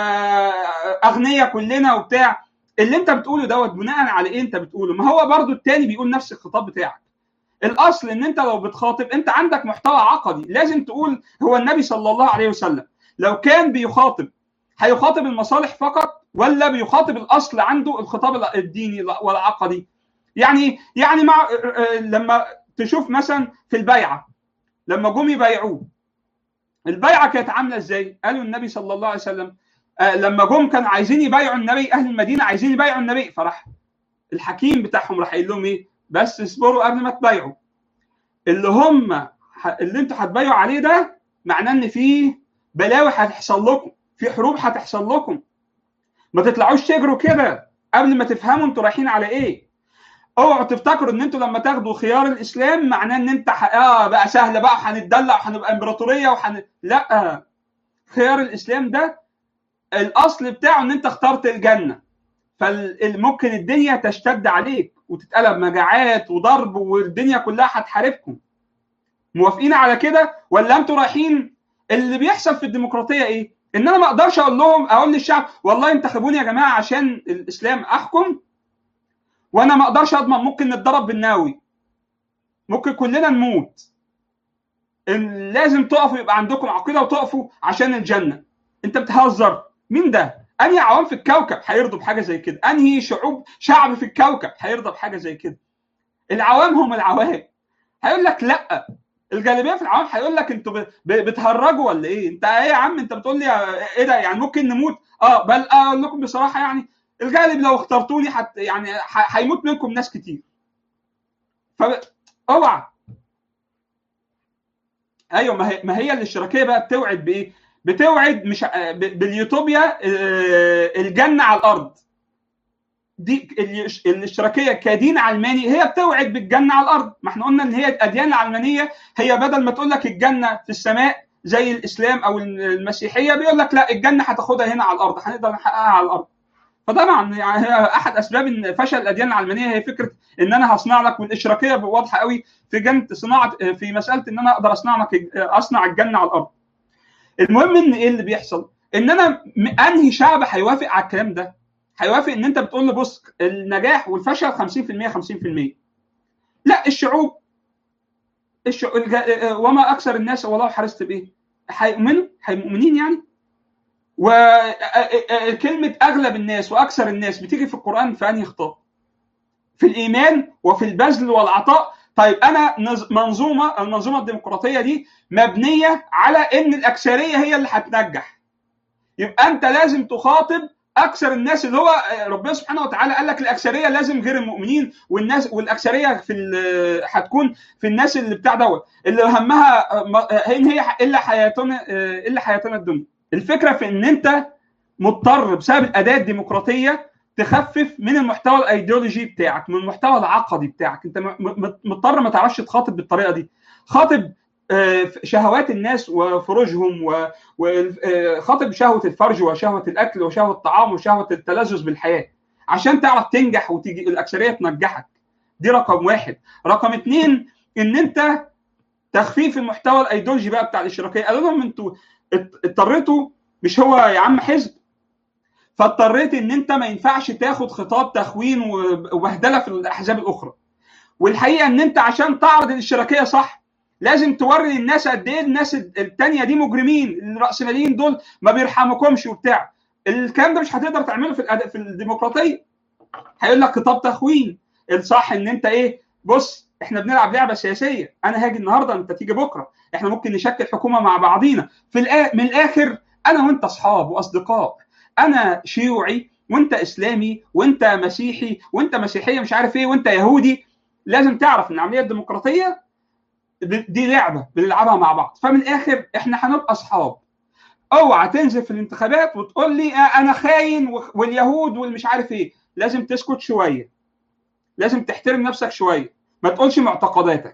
A: اغنياء كلنا وبتاع اللي انت بتقوله دوت بناء على ايه انت بتقوله ما هو برضو التاني بيقول نفس الخطاب بتاعك الاصل ان انت لو بتخاطب انت عندك محتوى عقدي لازم تقول هو النبي صلى الله عليه وسلم لو كان بيخاطب هيخاطب المصالح فقط ولا بيخاطب الاصل عنده الخطاب الديني والعقدي يعني يعني مع لما تشوف مثلا في البيعه لما جم يبايعوه البيعه كانت عامله ازاي؟ قالوا النبي صلى الله عليه وسلم آه لما جم كانوا عايزين يبايعوا النبي اهل المدينه عايزين يبايعوا النبي فراح الحكيم بتاعهم راح قايل لهم ايه؟ بس اصبروا قبل ما تبايعوا اللي هم اللي انتوا هتبايعوا عليه ده معناه ان في بلاوي هتحصل لكم في حروب هتحصل لكم ما تطلعوش تجروا كده قبل ما تفهموا انتوا رايحين على ايه اوعوا تفتكروا ان انتوا لما تاخدوا خيار الاسلام معناه ان انت ح... اه بقى سهله بقى وهنتدلع وهنبقى امبراطوريه وحن لا خيار الاسلام ده الاصل بتاعه ان انت اخترت الجنه فممكن الدنيا تشتد عليك وتتقلب مجاعات وضرب والدنيا كلها هتحاربكم موافقين على كده ولا انتوا رايحين اللي بيحصل في الديمقراطيه ايه ان انا ما اقدرش اقول لهم اقول للشعب والله انتخبوني يا جماعه عشان الاسلام احكم وانا ما اقدرش اضمن ممكن نتضرب بالناوي ممكن كلنا نموت لازم تقفوا يبقى عندكم عقيده وتقفوا عشان الجنه انت بتهزر مين ده انهي عوام في الكوكب هيرضوا بحاجه زي كده انهي شعوب شعب في الكوكب هيرضى بحاجه زي كده العوام هم العوام هيقول لك لا الغالبيه في العوام هيقول لك انتوا بتهرجوا ولا ايه انت ايه يا عم انت بتقول لي ايه ده يعني ممكن نموت اه بل اقول لكم بصراحه يعني الغالب لو اخترتوني حت يعني هيموت منكم ناس كتير ف اوعى ايوه ما هي ما هي الاشتراكيه بقى بتوعد بايه؟ بتوعد مش باليوتوبيا الجنه على الارض دي الاشتراكيه كدين علماني هي بتوعد بالجنه على الارض ما احنا قلنا ان هي الاديان العلمانيه هي بدل ما تقول لك الجنه في السماء زي الاسلام او المسيحيه بيقول لك لا الجنه هتاخدها هنا على الارض هنقدر نحققها على الارض فطبعا يعني هي احد اسباب ان فشل الاديان العلمانيه هي فكره ان انا هصنع لك والاشراكيه واضحه قوي في جنه صناعه في مساله ان انا اقدر اصنع لك اصنع الجنه على الارض. المهم ان ايه اللي بيحصل؟ ان انا انهي شعب هيوافق على الكلام ده؟ هيوافق ان انت بتقول له بص النجاح والفشل 50% 50% لا الشعوب الشعوب وما اكثر الناس ولو حرصت بايه؟ هيؤمنوا؟ هيؤمنين يعني؟ وكلمة أغلب الناس وأكثر الناس بتيجي في القرآن في أنهي خطاب؟ في الإيمان وفي البذل والعطاء طيب أنا منظومة المنظومة الديمقراطية دي مبنية على إن الأكثرية هي اللي هتنجح يبقى أنت لازم تخاطب اكثر الناس اللي هو ربنا سبحانه وتعالى قال لك الاكثريه لازم غير المؤمنين والناس والاكثريه في هتكون في الناس اللي بتاع دوت اللي همها ان هي الا حياتنا الا حياتنا الدنيا الفكره في ان انت مضطر بسبب الاداه الديمقراطيه تخفف من المحتوى الايديولوجي بتاعك من المحتوى العقدي بتاعك انت مضطر ما تعرفش تخاطب بالطريقه دي خاطب شهوات الناس وفروجهم وخاطب شهوه الفرج وشهوه الاكل وشهوه الطعام وشهوه التلذذ بالحياه عشان تعرف تنجح وتيجي الاكثريه تنجحك دي رقم واحد رقم اثنين ان انت تخفيف المحتوى الايديولوجي بقى بتاع الاشتراكيه قالوا لهم انتوا اضطريتوا مش هو يا عم حزب فاضطريت ان انت ما ينفعش تاخد خطاب تخوين وبهدله في الاحزاب الاخرى والحقيقه ان انت عشان تعرض الاشتراكيه صح لازم توري للناس قد ايه الناس التانية دي مجرمين الراسماليين دول ما بيرحمكمش وبتاع الكلام ده مش هتقدر تعمله في في الديمقراطيه هيقول لك خطاب تخوين الصح ان انت ايه بص احنا بنلعب لعبه سياسيه انا هاجي النهارده انت تيجي بكره احنا ممكن نشكل حكومه مع بعضينا في الآ... من الاخر انا وانت اصحاب واصدقاء انا شيوعي وانت اسلامي وانت مسيحي وانت مسيحيه مش عارف ايه وانت يهودي لازم تعرف ان العمليه الديمقراطيه دي لعبه بنلعبها مع بعض فمن الاخر احنا هنبقى اصحاب اوعى تنزل في الانتخابات وتقول لي انا خاين واليهود والمش عارف ايه لازم تسكت شويه لازم تحترم نفسك شويه ما تقولش معتقداتك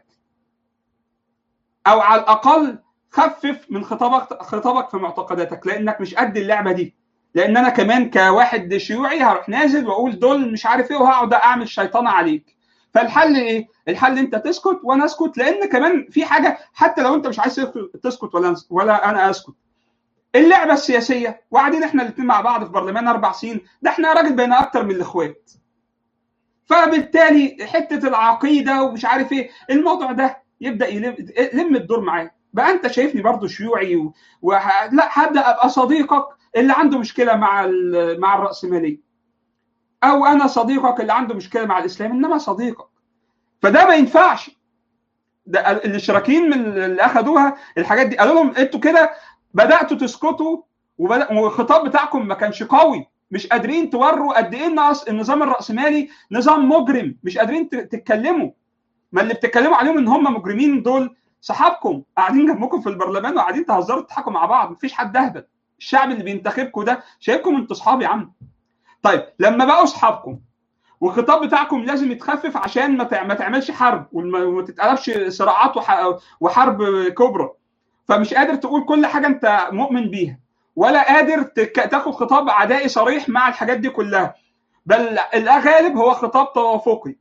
A: او على الاقل خفف من خطابك خطابك في معتقداتك لانك مش قد اللعبه دي لان انا كمان كواحد شيوعي هروح نازل واقول دول مش عارف ايه وهقعد اعمل شيطانه عليك فالحل ايه الحل انت تسكت وانا اسكت لان كمان في حاجه حتى لو انت مش عايز تسكت ولا ولا انا اسكت اللعبه السياسيه وقاعدين احنا الاثنين مع بعض في برلمان اربع سنين ده احنا راجل بقينا اكتر من الاخوات فبالتالي حته العقيده ومش عارف ايه الموضوع ده يبدا يلم لم الدور معاه بقى انت شايفني برضو شيوعي و... و... لا هبدا ابقى صديقك اللي عنده مشكله مع ال... مع الراسماليه او انا صديقك اللي عنده مشكله مع الاسلام انما صديقك فده ما ينفعش ده الاشتراكيين من اللي اخذوها الحاجات دي قالوا لهم انتوا كده بداتوا تسكتوا وبدأ... والخطاب بتاعكم ما كانش قوي مش قادرين توروا قد ايه النظام الراسمالي نظام مجرم مش قادرين تتكلموا ما اللي بتتكلموا عليهم ان هم مجرمين دول صحابكم قاعدين جنبكم في البرلمان وقاعدين تهزروا تضحكوا مع بعض مفيش حد اهبل الشعب اللي بينتخبكم ده شايفكم انتوا اصحاب يا عم طيب لما بقوا اصحابكم والخطاب بتاعكم لازم يتخفف عشان ما ما تعملش حرب وما تتقلبش صراعات وحرب كبرى فمش قادر تقول كل حاجه انت مؤمن بيها ولا قادر تاخد خطاب عدائي صريح مع الحاجات دي كلها بل الغالب هو خطاب توافقي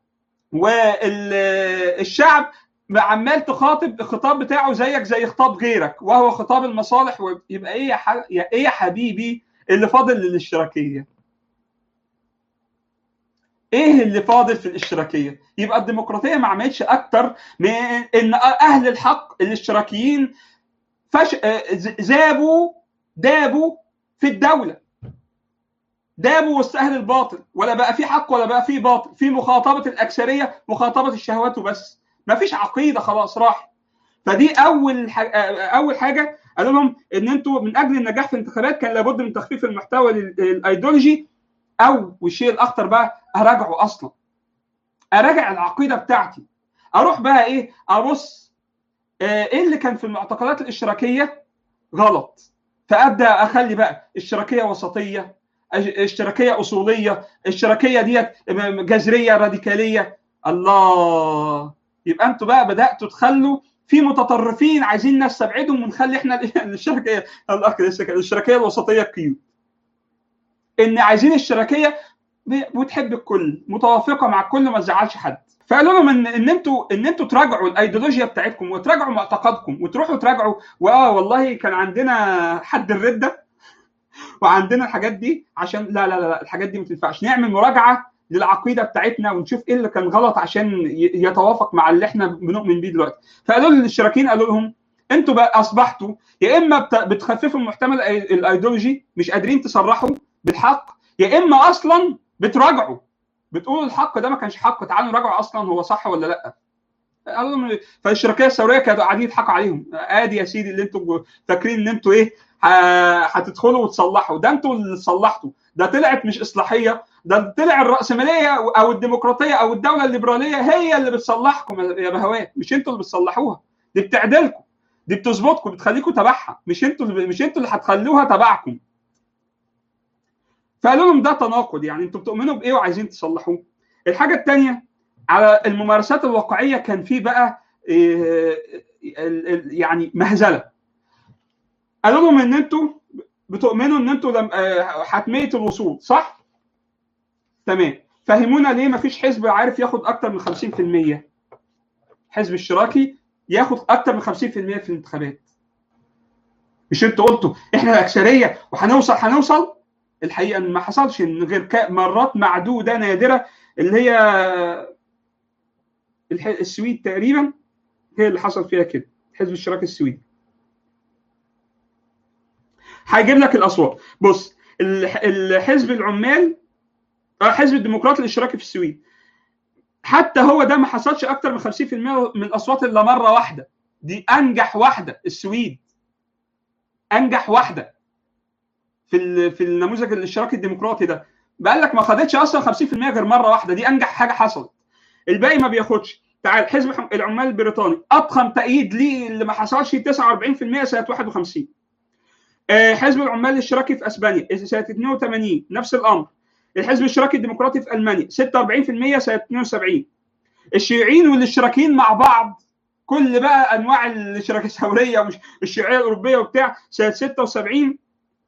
A: والشعب عمال تخاطب الخطاب بتاعه زيك زي خطاب غيرك وهو خطاب المصالح يبقى ايه يا, ح... ايه يا حبيبي اللي فاضل للاشتراكيه ايه اللي فاضل في الاشتراكيه يبقى الديمقراطيه ما عملتش اكتر من ان اهل الحق الاشتراكيين فش... ذابوا دابوا في الدوله دابوا وسط اهل الباطل ولا بقى في حق ولا بقى في باطل في مخاطبه الاكثريه مخاطبه الشهوات وبس ما فيش عقيده خلاص راح فدي اول حاجة اول حاجه قالوا لهم ان انتوا من اجل النجاح في الانتخابات كان لابد من تخفيف المحتوى الايديولوجي او والشيء الاخطر بقى اراجعه اصلا اراجع العقيده بتاعتي اروح بقى ايه ابص ايه اللي كان في المعتقدات الاشتراكيه غلط فابدا اخلي بقى اشتراكيه وسطيه اشتراكيه اصوليه اشتراكيه ديت جذريه راديكاليه الله يبقى انتوا بقى بداتوا تخلوا في متطرفين عايزين نستبعدهم ونخلي احنا الاشتراكيه الاشتراكيه الوسطيه كيوت ان عايزين الشراكيه بتحب الكل متوافقه مع الكل ما تزعلش حد فقالوا لهم ان ان انتوا ان انتوا تراجعوا الايديولوجيا بتاعتكم وتراجعوا معتقدكم وتروحوا تراجعوا واه والله كان عندنا حد الرده وعندنا الحاجات دي عشان لا لا لا الحاجات دي ما تنفعش نعمل مراجعه للعقيده بتاعتنا ونشوف ايه اللي كان غلط عشان يتوافق مع اللي احنا بنؤمن بيه دلوقتي فقالوا للاشتراكيين قالوا لهم انتوا بقى اصبحتوا يا اما بتخففوا المحتمل الايديولوجي مش قادرين تصرحوا بالحق يا اما اصلا بتراجعوا بتقولوا الحق ده ما كانش حق تعالوا نراجعوا اصلا هو صح ولا لا قالوا فالاشتراكيه الثوريه كانوا قاعدين يضحكوا عليهم ادي يا سيدي اللي انتوا فاكرين ان انتوا ايه هتدخلوا وتصلحوا ده انتوا اللي صلحتوا ده طلعت مش اصلاحيه ده طلع الراسماليه او الديمقراطيه او الدوله الليبراليه هي اللي بتصلحكم يا بهوات مش انتوا اللي بتصلحوها دي بتعدلكم دي بتظبطكم بتخليكم تبعها مش انتوا مش انتوا اللي هتخلوها تبعكم فقالوا لهم ده تناقض يعني انتوا بتؤمنوا بايه وعايزين تصلحوه الحاجه الثانيه على الممارسات الواقعيه كان في بقى يعني مهزله قالوا لهم ان انتوا بتؤمنوا ان انتوا لم... حتميه الوصول صح؟ تمام فهمونا ليه ما فيش حزب عارف ياخد اكتر من 50% حزب اشتراكي ياخد اكتر من 50% في الانتخابات مش انتوا قلتوا احنا الاكثريه وهنوصل هنوصل الحقيقه ان ما حصلش ان غير مرات معدوده نادره اللي هي السويد تقريبا هي اللي حصل فيها كده حزب الاشتراك السويدي هيجيب لك الاصوات بص الحزب العمال حزب الديمقراطي الاشتراكي في السويد حتى هو ده ما حصلش اكتر من 50% من الاصوات الا مره واحده دي انجح واحده السويد انجح واحده في في النموذج الاشتراكي الديمقراطي ده بقول لك ما خدتش اصلا 50% غير مره واحده دي انجح حاجه حصلت الباقي ما بياخدش تعال حزب العمال البريطاني اضخم تأييد ليه اللي ما حصلش 49% سنه 51 حزب العمال الاشتراكي في اسبانيا سنه 82 نفس الامر الحزب الاشتراكي الديمقراطي في المانيا 46% سنه 72 الشيوعيين والاشتراكيين مع بعض كل بقى انواع الاشتراك الثوريه ومش الشيوعيه الاوروبيه وبتاع سنه 76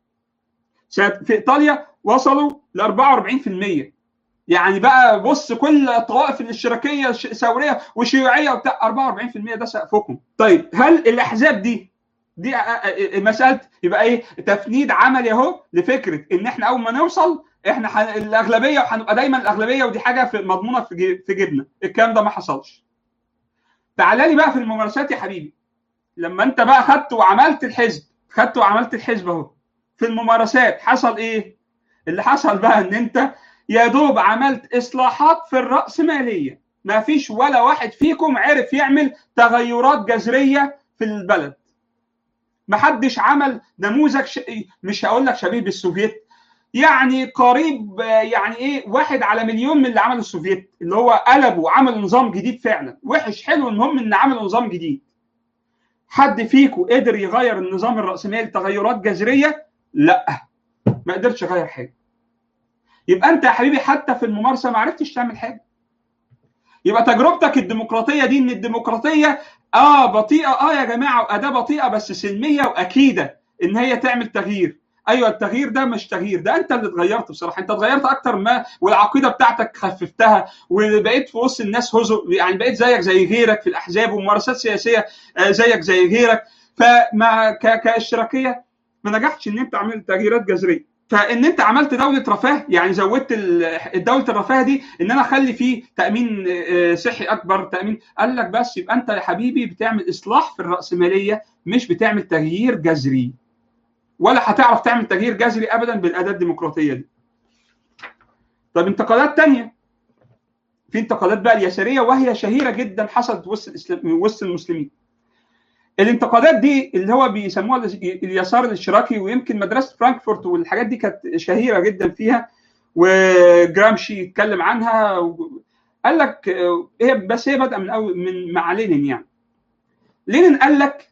A: سنه في ايطاليا وصلوا ل 44% يعني بقى بص كل الطوائف الاشتراكيه الثوريه والشيوعيه وبتاع 44% ده سقفكم طيب هل الاحزاب دي دي مساله يبقى ايه تفنيد عملي اهو لفكره ان احنا اول ما نوصل احنا حن... الاغلبيه وهنبقى دايما الاغلبيه ودي حاجه في مضمونه في, جي... في جيبنا الكلام ده ما حصلش تعالى لي بقى في الممارسات يا حبيبي لما انت بقى خدت وعملت الحزب خدت وعملت الحزب اهو في الممارسات حصل ايه اللي حصل بقى ان انت يا دوب عملت اصلاحات في الراسماليه ما فيش ولا واحد فيكم عرف يعمل تغيرات جذريه في البلد ما حدش عمل نموذج ش... مش هقول لك شبيه بالسوفيت يعني قريب يعني ايه واحد على مليون من اللي عمل السوفيت اللي هو قلبوا وعمل نظام جديد فعلا وحش حلو المهم ان عمل نظام جديد حد فيكم قدر يغير النظام الراسمالي تغيرات جذريه لا ما قدرش يغير حاجه يبقى انت يا حبيبي حتى في الممارسه ما عرفتش تعمل حاجه يبقى تجربتك الديمقراطيه دي ان الديمقراطيه اه بطيئه اه يا جماعه واداه بطيئه بس سلميه واكيده ان هي تعمل تغيير ايوه التغيير ده مش تغيير ده انت اللي اتغيرت بصراحه انت اتغيرت اكتر ما والعقيده بتاعتك خففتها وبقيت في وسط الناس هزء يعني بقيت زيك زي غيرك في الاحزاب وممارسات سياسيه زيك زي غيرك فمع كاشتراكيه ما نجحتش ان انت عملت تغييرات جذريه فان انت عملت دوله رفاه يعني زودت دوله الرفاه دي ان انا اخلي فيه تامين صحي اكبر تامين قال لك بس يبقى انت يا حبيبي بتعمل اصلاح في الراسماليه مش بتعمل تغيير جذري ولا هتعرف تعمل تغيير جذري ابدا بالاداه الديمقراطيه دي طب انتقادات تانية في انتقادات بقى اليساريه وهي شهيره جدا حصلت وسط الاسلام وسط المسلمين الانتقادات دي اللي هو بيسموها اليسار الاشتراكي ويمكن مدرسه فرانكفورت والحاجات دي كانت شهيره جدا فيها وجرامشي اتكلم عنها قال لك هي بس هي بادئه من أول من مع لينين يعني لينين قال لك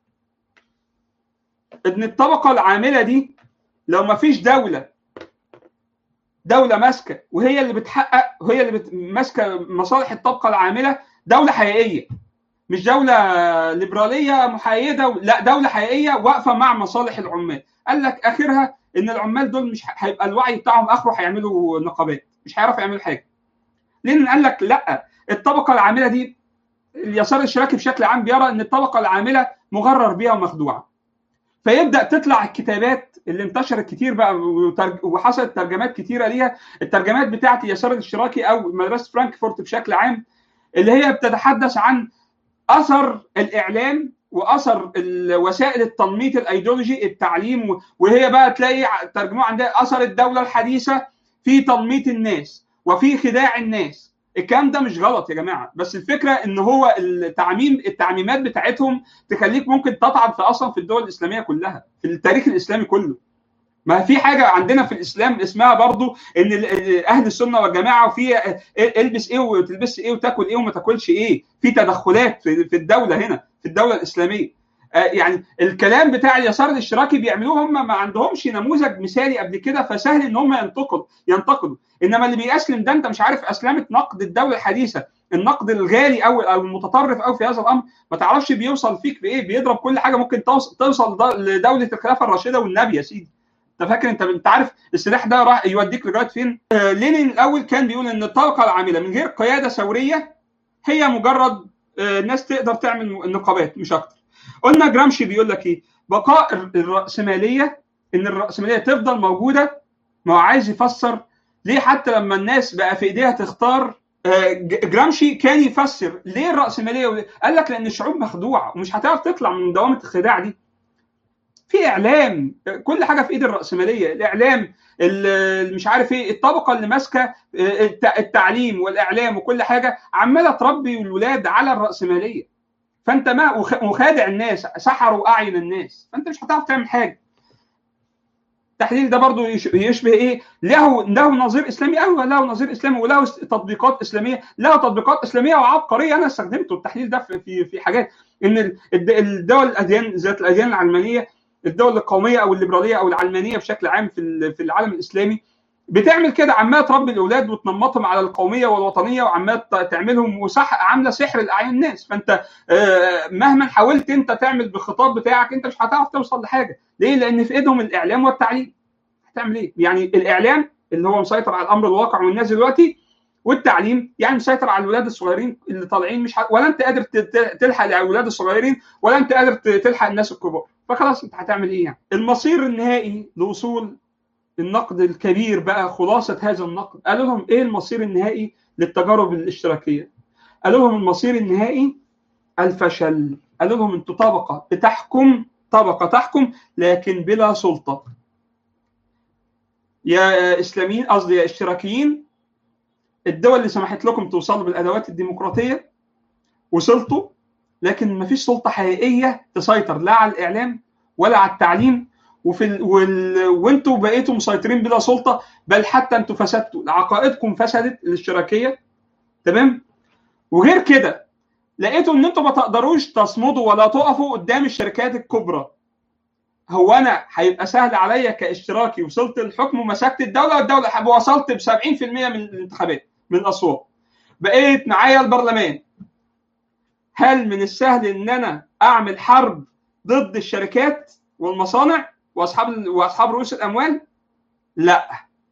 A: ان الطبقه العامله دي لو ما فيش دوله دوله ماسكه وهي اللي بتحقق وهي اللي ماسكه مصالح الطبقه العامله دوله حقيقيه مش دوله ليبراليه محايده لا دوله حقيقيه واقفه مع مصالح العمال قال لك اخرها ان العمال دول مش هيبقى الوعي بتاعهم اخره هيعملوا نقابات مش هيعرفوا يعملوا حاجه لان قال لك لا الطبقه العامله دي اليسار الاشتراكي بشكل عام بيرى ان الطبقه العامله مغرر بيها ومخدوعه فيبدا تطلع الكتابات اللي انتشرت كتير بقى وحصلت ترجمات كتيره ليها الترجمات بتاعت اليسار الاشتراكي او مدرسه فرانكفورت بشكل عام اللي هي بتتحدث عن اثر الاعلام واثر وسائل التنميط الايديولوجي التعليم وهي بقى تلاقي ترجموها عندها اثر الدوله الحديثه في تنميط الناس وفي خداع الناس الكلام ده مش غلط يا جماعه بس الفكره ان هو التعميم التعميمات بتاعتهم تخليك ممكن تطعن في اصلا في الدول الاسلاميه كلها في التاريخ الاسلامي كله ما في حاجه عندنا في الاسلام اسمها برضو ان اهل السنه والجماعه وفي البس ايه وتلبس ايه وتاكل ايه وما تاكلش ايه في تدخلات في الدوله هنا في الدوله الاسلاميه يعني الكلام بتاع اليسار الاشتراكي بيعملوه هم ما عندهمش نموذج مثالي قبل كده فسهل ان هم ينتقدوا ينتقدوا انما اللي بيأسلم ده انت مش عارف اسلمه نقد الدوله الحديثه النقد الغالي او او المتطرف او في هذا الامر ما تعرفش بيوصل فيك بايه بيضرب كل حاجه ممكن توصل لدوله الخلافه الراشده والنبي يا سيدي انت فاكر انت انت عارف السلاح ده راح يوديك لغايه فين؟ آه لينين الاول كان بيقول ان الطبقه العامله من غير قياده ثوريه هي مجرد آه ناس تقدر تعمل نقابات مش اكتر. قلنا جرامشي بيقول لك ايه؟ بقاء الراسماليه ان الراسماليه تفضل موجوده ما هو عايز يفسر ليه حتى لما الناس بقى في ايديها تختار آه جرامشي كان يفسر ليه الراسماليه قال لك لان الشعوب مخدوعه ومش هتعرف تطلع من دوامه الخداع دي. في اعلام كل حاجه في ايد الراسماليه الاعلام مش عارف ايه الطبقه اللي ماسكه التعليم والاعلام وكل حاجه عماله تربي الولاد على الراسماليه فانت ما وخادع الناس سحروا اعين الناس فانت مش هتعرف تعمل حاجه التحليل ده برضو يشبه ايه له له نظير اسلامي ايوه له نظير اسلامي وله تطبيقات اسلاميه له تطبيقات اسلاميه وعبقريه انا استخدمته التحليل ده في في حاجات ان الدول الاديان ذات الاديان العلمانيه الدول القوميه او الليبراليه او العلمانيه بشكل عام في في العالم الاسلامي بتعمل كده عماله تربي الاولاد وتنمطهم على القوميه والوطنيه وعماله تعملهم وصح عامله سحر لاعين الناس فانت مهما حاولت انت تعمل بالخطاب بتاعك انت مش هتعرف توصل لحاجه ليه لان في ايدهم الاعلام والتعليم هتعمل ايه يعني الاعلام اللي هو مسيطر على الامر الواقع والناس دلوقتي والتعليم يعني مسيطر على الولاد الصغيرين اللي طالعين مش ح... ولا انت قادر تلحق الاولاد الصغيرين ولا انت قادر تلحق الناس الكبار فخلاص انت هتعمل ايه يعني المصير النهائي لوصول النقد الكبير بقى خلاصه هذا النقد قالوا لهم ايه المصير النهائي للتجارب الاشتراكيه قالوا لهم المصير النهائي الفشل قالوا لهم انتوا طبقه بتحكم طبقه تحكم لكن بلا سلطه يا اسلاميين قصدي يا اشتراكيين الدول اللي سمحت لكم توصلوا بالادوات الديمقراطيه وصلتوا لكن ما فيش سلطه حقيقيه تسيطر لا على الاعلام ولا على التعليم وفي ال... وال... وانتوا بقيتوا مسيطرين بلا سلطه بل حتى انتوا فسدتوا عقائدكم فسدت الاشتراكيه تمام وغير كده لقيتوا ان انتوا ما تقدروش تصمدوا ولا تقفوا قدام الشركات الكبرى هو انا هيبقى سهل عليا كاشتراكي وصلت الحكم ومسكت الدوله والدوله وصلت ب 70% من الانتخابات من الاصوات بقيت معايا البرلمان هل من السهل ان انا اعمل حرب ضد الشركات والمصانع واصحاب واصحاب رؤوس الاموال؟ لا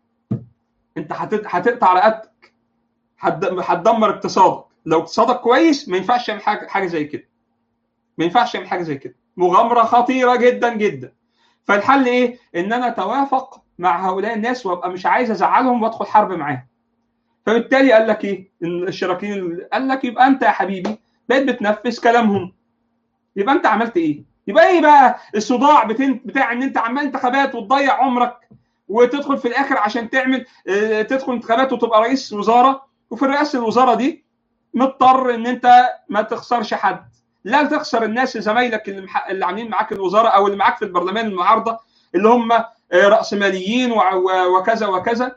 A: انت هتقطع رقبتك هتدمر اقتصادك لو اقتصادك كويس ما ينفعش تعمل حاجه حاجه زي كده ما ينفعش تعمل حاجه زي كده مغامره خطيره جدا جدا فالحل ايه؟ ان انا اتوافق مع هؤلاء الناس وابقى مش عايز ازعلهم وادخل حرب معاهم فبالتالي قال لك ايه؟ الشراكين قال لك يبقى انت يا حبيبي بقيت بتنفذ كلامهم يبقى انت عملت ايه؟ يبقى ايه بقى الصداع بتاع ان انت عمال انتخابات وتضيع عمرك وتدخل في الاخر عشان تعمل اه تدخل انتخابات وتبقى رئيس وزاره وفي رئاسه الوزاره دي مضطر ان انت ما تخسرش حد لا تخسر الناس زمايلك اللي, مح... اللي عاملين معاك الوزاره او اللي معاك في البرلمان المعارضه اللي هم راسماليين وكذا وكذا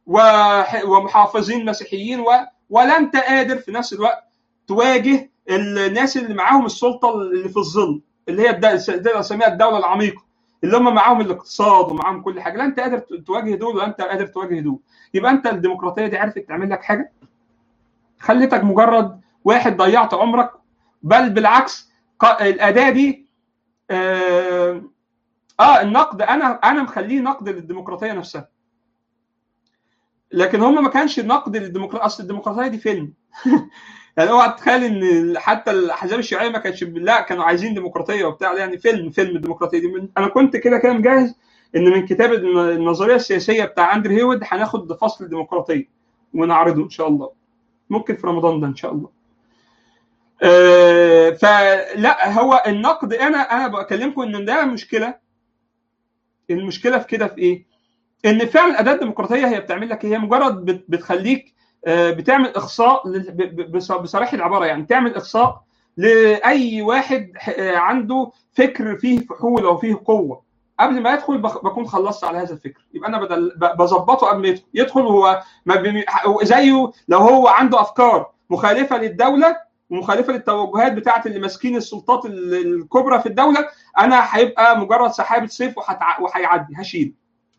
A: ومحافظين مسيحيين و... ولا انت قادر في نفس الوقت تواجه الناس اللي معاهم السلطه اللي في الظل اللي هي الدوله نسميها الدوله العميقه اللي هم معاهم الاقتصاد ومعاهم كل حاجه لا انت قادر تواجه دول ولا انت قادر تواجه دول يبقى انت الديمقراطيه دي عرفت تعمل لك حاجه خلتك مجرد واحد ضيعت عمرك بل بالعكس الاداه دي آه, اه النقد انا انا مخليه نقد للديمقراطيه نفسها لكن هم ما كانش نقد للديمقراطيه اصل الديمقراطيه دي فيلم يعني اوعى تتخيل ان حتى الاحزاب الشيوعيه ما كانتش لا كانوا عايزين ديمقراطيه وبتاع يعني فيلم فيلم الديمقراطيه دي من انا كنت كده كده مجهز ان من كتاب النظريه السياسيه بتاع اندرو هيود هناخد فصل الديمقراطيه ونعرضه ان شاء الله ممكن في رمضان ده ان شاء الله أه فلا هو النقد انا انا بكلمكم ان ده مشكله المشكله في كده في ايه؟ ان فعلا الاداه الديمقراطيه هي بتعمل لك هي مجرد بتخليك بتعمل اخصاء بصريح العباره يعني تعمل اخصاء لاي واحد عنده فكر فيه فحول او فيه قوه قبل ما يدخل بكون خلصت على هذا الفكر يبقى انا بدل بظبطه قبل ما يدخل يدخل هو ما زيه لو هو عنده افكار مخالفه للدوله ومخالفه للتوجهات بتاعه اللي ماسكين السلطات الكبرى في الدوله انا هيبقى مجرد سحابه صيف وهيعدي هشيل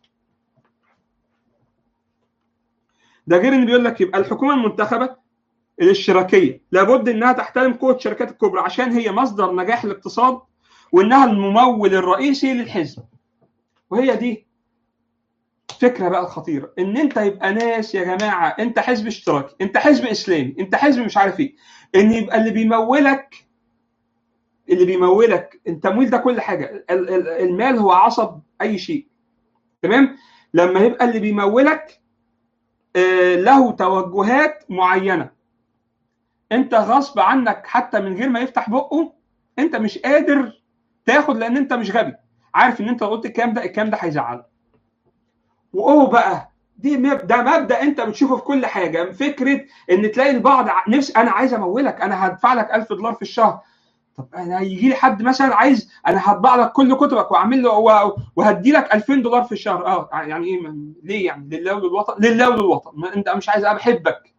A: ده غير ان بيقول لك يبقى الحكومه المنتخبه الاشتراكيه لابد انها تحترم قوه الشركات الكبرى عشان هي مصدر نجاح الاقتصاد وانها الممول الرئيسي للحزب وهي دي فكره بقى الخطيره ان انت يبقى ناس يا جماعه انت حزب اشتراكي انت حزب اسلامي انت حزب مش عارف ايه ان يبقى اللي بيمولك اللي بيمولك التمويل ده كل حاجه المال هو عصب اي شيء تمام لما يبقى اللي بيمولك له توجهات معينه انت غصب عنك حتى من غير ما يفتح بقه انت مش قادر تاخد لان انت مش غبي عارف ان انت لو قلت الكلام ده الكلام ده هيزعلك واوه بقى دي مب... ده مبدا انت بتشوفه في كل حاجه فكره ان تلاقي البعض نفس انا عايز امولك انا هدفع لك 1000 دولار في الشهر طب انا يجي لي حد مثلا عايز انا هطبع لك كل كتبك واعمل له وهدي لك 2000 دولار في الشهر اه يعني ايه ليه يعني لله وللوطن لله وللوطن انت مش عايز انا بحبك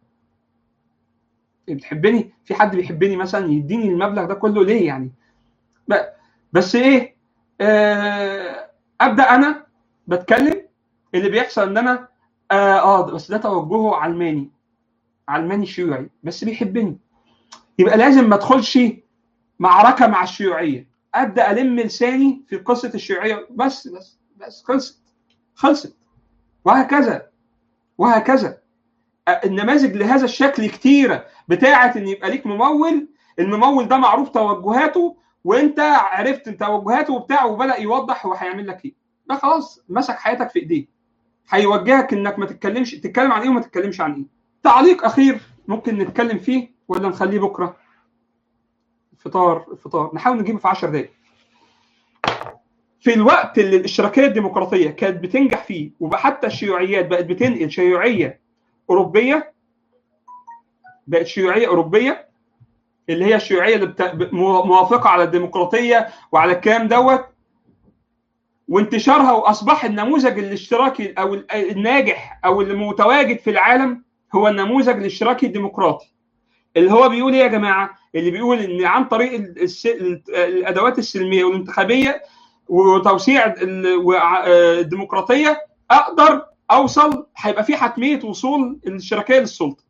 A: بتحبني في حد بيحبني مثلا يديني المبلغ ده كله ليه يعني بس ايه آه ابدا انا بتكلم اللي بيحصل ان انا اه, آه بس ده توجهه علماني علماني شيوعي بس بيحبني يبقى لازم ما ادخلش معركه مع الشيوعيه ابدا الم لساني في قصه الشيوعيه بس بس بس خلصت خلصت وهكذا وهكذا النماذج لهذا الشكل كتيره بتاعه ان يبقى ليك ممول الممول ده معروف توجهاته وانت عرفت توجهاته وبتاع وبدا يوضح هو هيعمل لك ايه ده خلاص مسك حياتك في ايديه هيوجهك انك ما تتكلمش تتكلم عن ايه وما تتكلمش عن ايه تعليق اخير ممكن نتكلم فيه ولا نخليه بكره الفطار الفطار نحاول نجيبه في 10 دقائق في الوقت اللي الاشتراكيه الديمقراطيه كانت بتنجح فيه وحتى الشيوعيات بقت بتنقل شيوعيه اوروبيه بقت شيوعيه اوروبيه اللي هي الشيوعيه اللي بتا... موافقه على الديمقراطيه وعلى الكلام دوت وانتشارها واصبح النموذج الاشتراكي او الناجح او المتواجد في العالم هو النموذج الاشتراكي الديمقراطي اللي هو بيقول ايه يا جماعه؟ اللي بيقول ان عن طريق الس... الادوات السلميه والانتخابيه وتوسيع الديمقراطيه اقدر اوصل هيبقى في حتميه وصول الاشتراكيه للسلطه.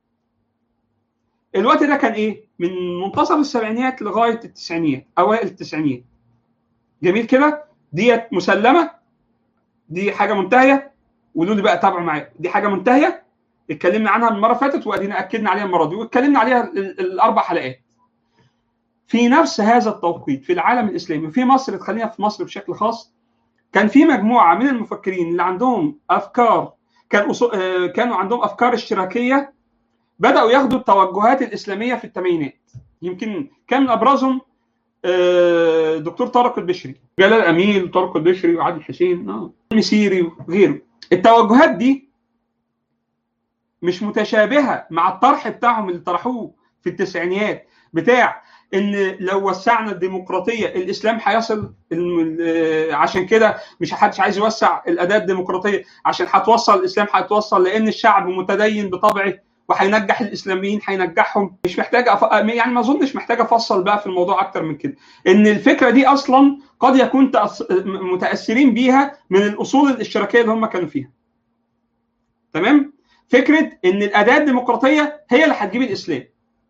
A: الوقت ده كان ايه؟ من منتصف السبعينيات لغايه التسعينيات اوائل التسعينيات. جميل كده؟ ديت مسلمه دي حاجه منتهيه قولوا لي بقى تابعوا معايا دي حاجه منتهيه اتكلمنا عنها المره اللي فاتت وادينا اكدنا عليها المره دي واتكلمنا عليها الاربع حلقات في نفس هذا التوقيت في العالم الاسلامي وفي مصر خلينا في مصر بشكل خاص كان في مجموعه من المفكرين اللي عندهم افكار كان كانوا عندهم افكار اشتراكيه بداوا ياخدوا التوجهات الاسلاميه في الثمانينات يمكن كان من ابرزهم دكتور طارق البشري جلال امين وطارق البشري وعادل حسين اه مسيري وغيره التوجهات دي مش متشابهه مع الطرح بتاعهم اللي طرحوه في التسعينيات بتاع ان لو وسعنا الديمقراطيه الاسلام هيصل عشان كده مش حدش عايز يوسع الاداه الديمقراطيه عشان هتوصل الاسلام هتوصل لان الشعب متدين بطبعه وهينجح الاسلاميين هينجحهم مش محتاج أف... يعني ما اظنش محتاج افصل بقى في الموضوع اكتر من كده ان الفكره دي اصلا قد يكون تأس... متاثرين بيها من الاصول الاشتراكيه اللي هم كانوا فيها تمام فكره ان الاداه الديمقراطيه هي اللي هتجيب الاسلام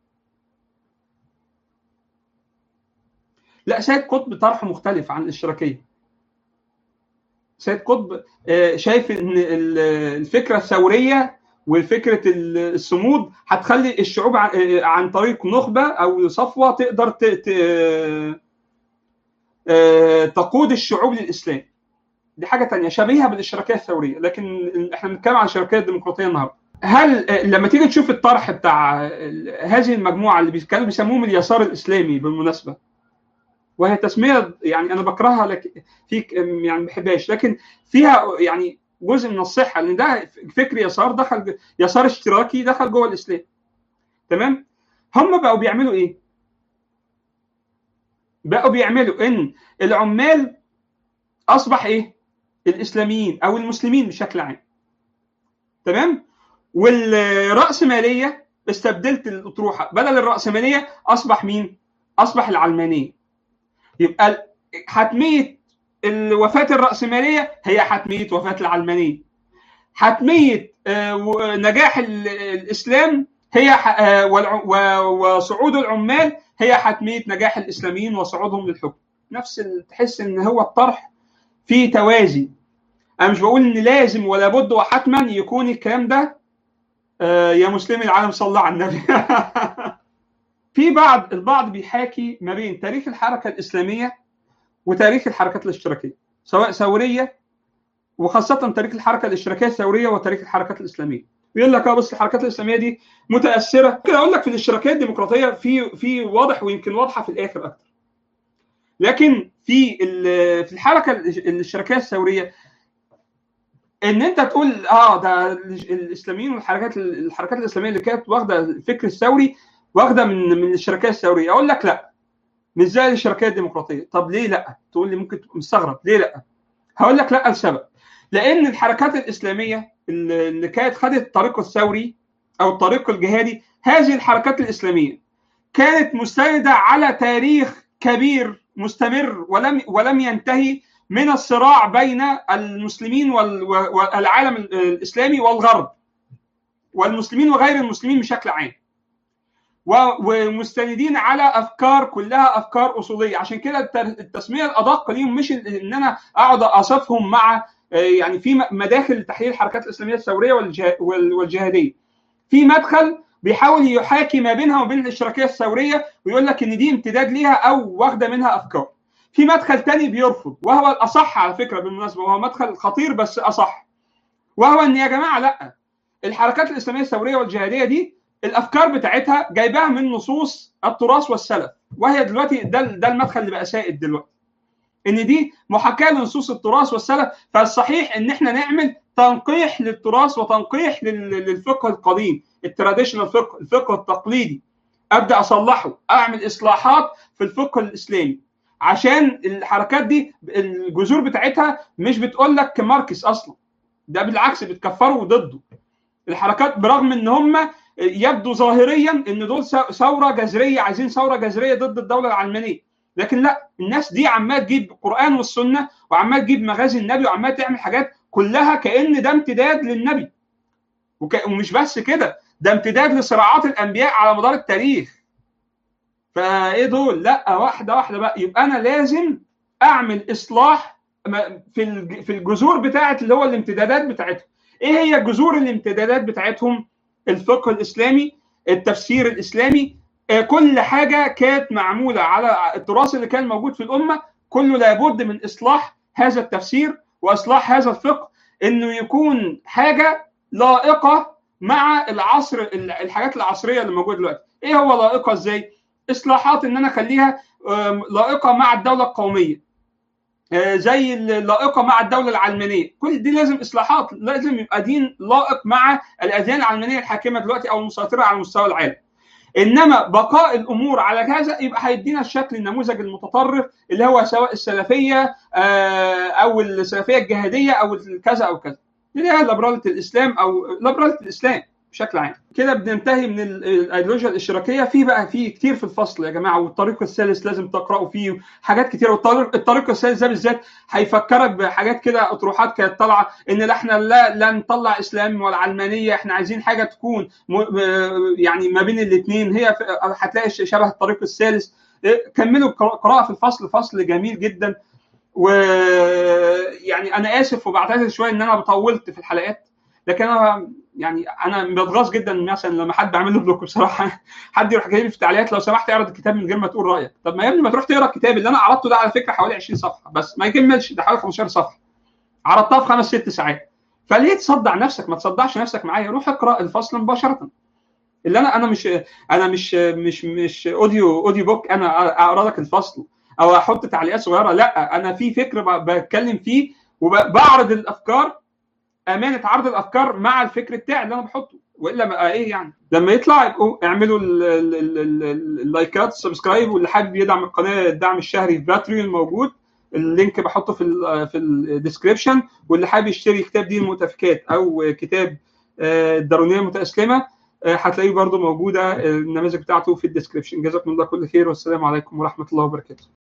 A: لا سيد قطب طرح مختلف عن الاشتراكيه سيد قطب شايف ان الفكره الثوريه وفكره الصمود هتخلي الشعوب عن طريق نخبه او صفوه تقدر تقود الشعوب للاسلام دي حاجه تانية شبيهه بالاشتراكيه الثوريه لكن احنا بنتكلم عن الاشتراكيه الديمقراطيه النهارده هل لما تيجي تشوف الطرح بتاع هذه المجموعه اللي كانوا بيسموهم اليسار الاسلامي بالمناسبه وهي تسميه يعني انا بكرهها لكن في يعني ما بحبهاش لكن فيها يعني جزء من الصحه لان ده فكر يسار دخل يسار اشتراكي دخل جوه الاسلام تمام هم بقوا بيعملوا ايه بقوا بيعملوا ان العمال اصبح ايه الاسلاميين او المسلمين بشكل عام تمام والراسماليه استبدلت الاطروحه بدل الراسماليه اصبح مين؟ اصبح العلمانيه يبقى حتميه وفاه الراسماليه هي حتميه وفاه العلمانيه حتميه نجاح الاسلام هي وصعود العمال هي حتميه نجاح الاسلاميين وصعودهم للحكم نفس تحس ان هو الطرح فيه توازي انا مش بقول ان لازم ولا بد وحتما يكون الكلام ده يا مسلمي العالم صلى على النبي في بعض البعض بيحاكي ما بين تاريخ الحركه الاسلاميه وتاريخ الحركات الاشتراكيه سواء ثوريه وخاصه تاريخ الحركه الاشتراكيه الثوريه وتاريخ الحركات الاسلاميه بيقول لك اه بص الحركات الاسلاميه دي متاثره ممكن اقول لك في الاشتراكيه الديمقراطيه في في واضح ويمكن واضحه في الاخر اكتر لكن في في الحركه الاشتراكيه الثوريه ان انت تقول اه ده الاسلاميين والحركات الحركات الاسلاميه اللي كانت واخده الفكر الثوري واخده من من الشركات الثوريه اقول لك لا مش زي الشركات الديمقراطيه طب ليه لا تقول لي ممكن تبقى مستغرب ليه لا هقول لك لا لسبب لان الحركات الاسلاميه اللي كانت خدت الطريق الثوري او الطريق الجهادي هذه الحركات الاسلاميه كانت مستنده على تاريخ كبير مستمر ولم ولم ينتهي من الصراع بين المسلمين والعالم الاسلامي والغرب والمسلمين وغير المسلمين بشكل عام ومستندين على افكار كلها افكار اصوليه عشان كده التسميه الادق ليهم مش ان انا اقعد اصفهم مع يعني في مداخل تحليل الحركات الاسلاميه الثوريه والجهاديه في مدخل بيحاول يحاكي ما بينها وبين الاشتراكيه الثوريه ويقول لك ان دي امتداد ليها او واخده منها افكار في مدخل تاني بيرفض وهو الاصح على فكره بالمناسبه وهو مدخل خطير بس اصح وهو ان يا جماعه لا الحركات الاسلاميه الثوريه والجهاديه دي الافكار بتاعتها جايباها من نصوص التراث والسلف وهي دلوقتي ده ده المدخل اللي بقى سائد دلوقتي ان دي محاكاه لنصوص التراث والسلف فالصحيح ان احنا نعمل تنقيح للتراث وتنقيح للفقه القديم التراديشنال فقه الفقه التقليدي ابدا اصلحه اعمل اصلاحات في الفقه الاسلامي عشان الحركات دي الجذور بتاعتها مش بتقول لك ماركس اصلا ده بالعكس بتكفروا ضده الحركات برغم ان هم يبدو ظاهريا ان دول ثوره جذريه عايزين ثوره جذريه ضد الدوله العلمانيه لكن لا الناس دي عماله تجيب القران والسنه وعماله تجيب مغازي النبي وعماله تعمل حاجات كلها كان ده امتداد للنبي وك... ومش بس كده ده امتداد لصراعات الانبياء على مدار التاريخ فايه دول لا واحده واحده بقى يبقى انا لازم اعمل اصلاح في في الجذور بتاعه اللي هو الامتدادات بتاعتهم ايه هي جذور الامتدادات بتاعتهم الفقه الاسلامي التفسير الاسلامي كل حاجه كانت معموله على التراث اللي كان موجود في الامه كله لابد من اصلاح هذا التفسير واصلاح هذا الفقه انه يكون حاجه لائقه مع العصر الحاجات العصريه اللي موجوده دلوقتي ايه هو لائقه ازاي اصلاحات ان انا اخليها لائقه مع الدوله القوميه زي اللائقه مع الدوله العلمانيه كل دي لازم اصلاحات لازم يبقى دين لائق مع الاديان العلمانيه الحاكمه دلوقتي او المسيطره على مستوى العالم انما بقاء الامور على كذا يبقى هيدينا الشكل النموذج المتطرف اللي هو سواء السلفيه او السلفيه الجهاديه او كذا او كذا اللي هي ليبراليه الاسلام او ليبراليه الاسلام بشكل عام كده بننتهي من الايديولوجيا الاشتراكيه في بقى في كتير في الفصل يا جماعه والطريق الثالث لازم تقراوا فيه حاجات كتير والطريق الطريق الثالث ده بالذات هيفكرك بحاجات كده اطروحات كانت طالعه ان احنا لا لا نطلع اسلام ولا علمانيه احنا عايزين حاجه تكون يعني ما بين الاثنين هي هتلاقي شبه الطريق الثالث كملوا القراءه في الفصل فصل جميل جدا ويعني انا اسف وبعتذر شويه ان انا طولت في الحلقات لكن انا يعني انا بتغاظ جدا مثلا لما حد بعمل له بلوك بصراحه حد يروح جاي لي في التعليقات لو سمحت اعرض الكتاب من غير ما تقول رايك طب ما يا ابني ما تروح تقرا الكتاب اللي انا عرضته ده على فكره حوالي 20 صفحه بس ما يكملش ده حوالي 15 صفحه عرضتها في خمس ست ساعات فليه تصدع نفسك ما تصدعش نفسك معايا روح اقرا الفصل مباشره اللي انا انا مش انا مش مش مش اوديو اوديو بوك انا اقرا لك الفصل او احط تعليقات صغيره لا انا في فكر بتكلم فيه وبعرض الافكار امانه عرض الافكار مع الفكر بتاعي اللي انا بحطه والا ما ايه يعني لما يطلع يبقوا اعملوا اللايكات السبسكرايب واللي حابب يدعم القناه الدعم الشهري في باتريون موجود اللينك بحطه في ال في الديسكربشن واللي حابب يشتري كتاب دين المؤتفكات او كتاب الدارونيه المتاسلمه هتلاقيه برضو موجوده النماذج بتاعته في الديسكربشن جزاكم الله كل خير والسلام عليكم ورحمه الله وبركاته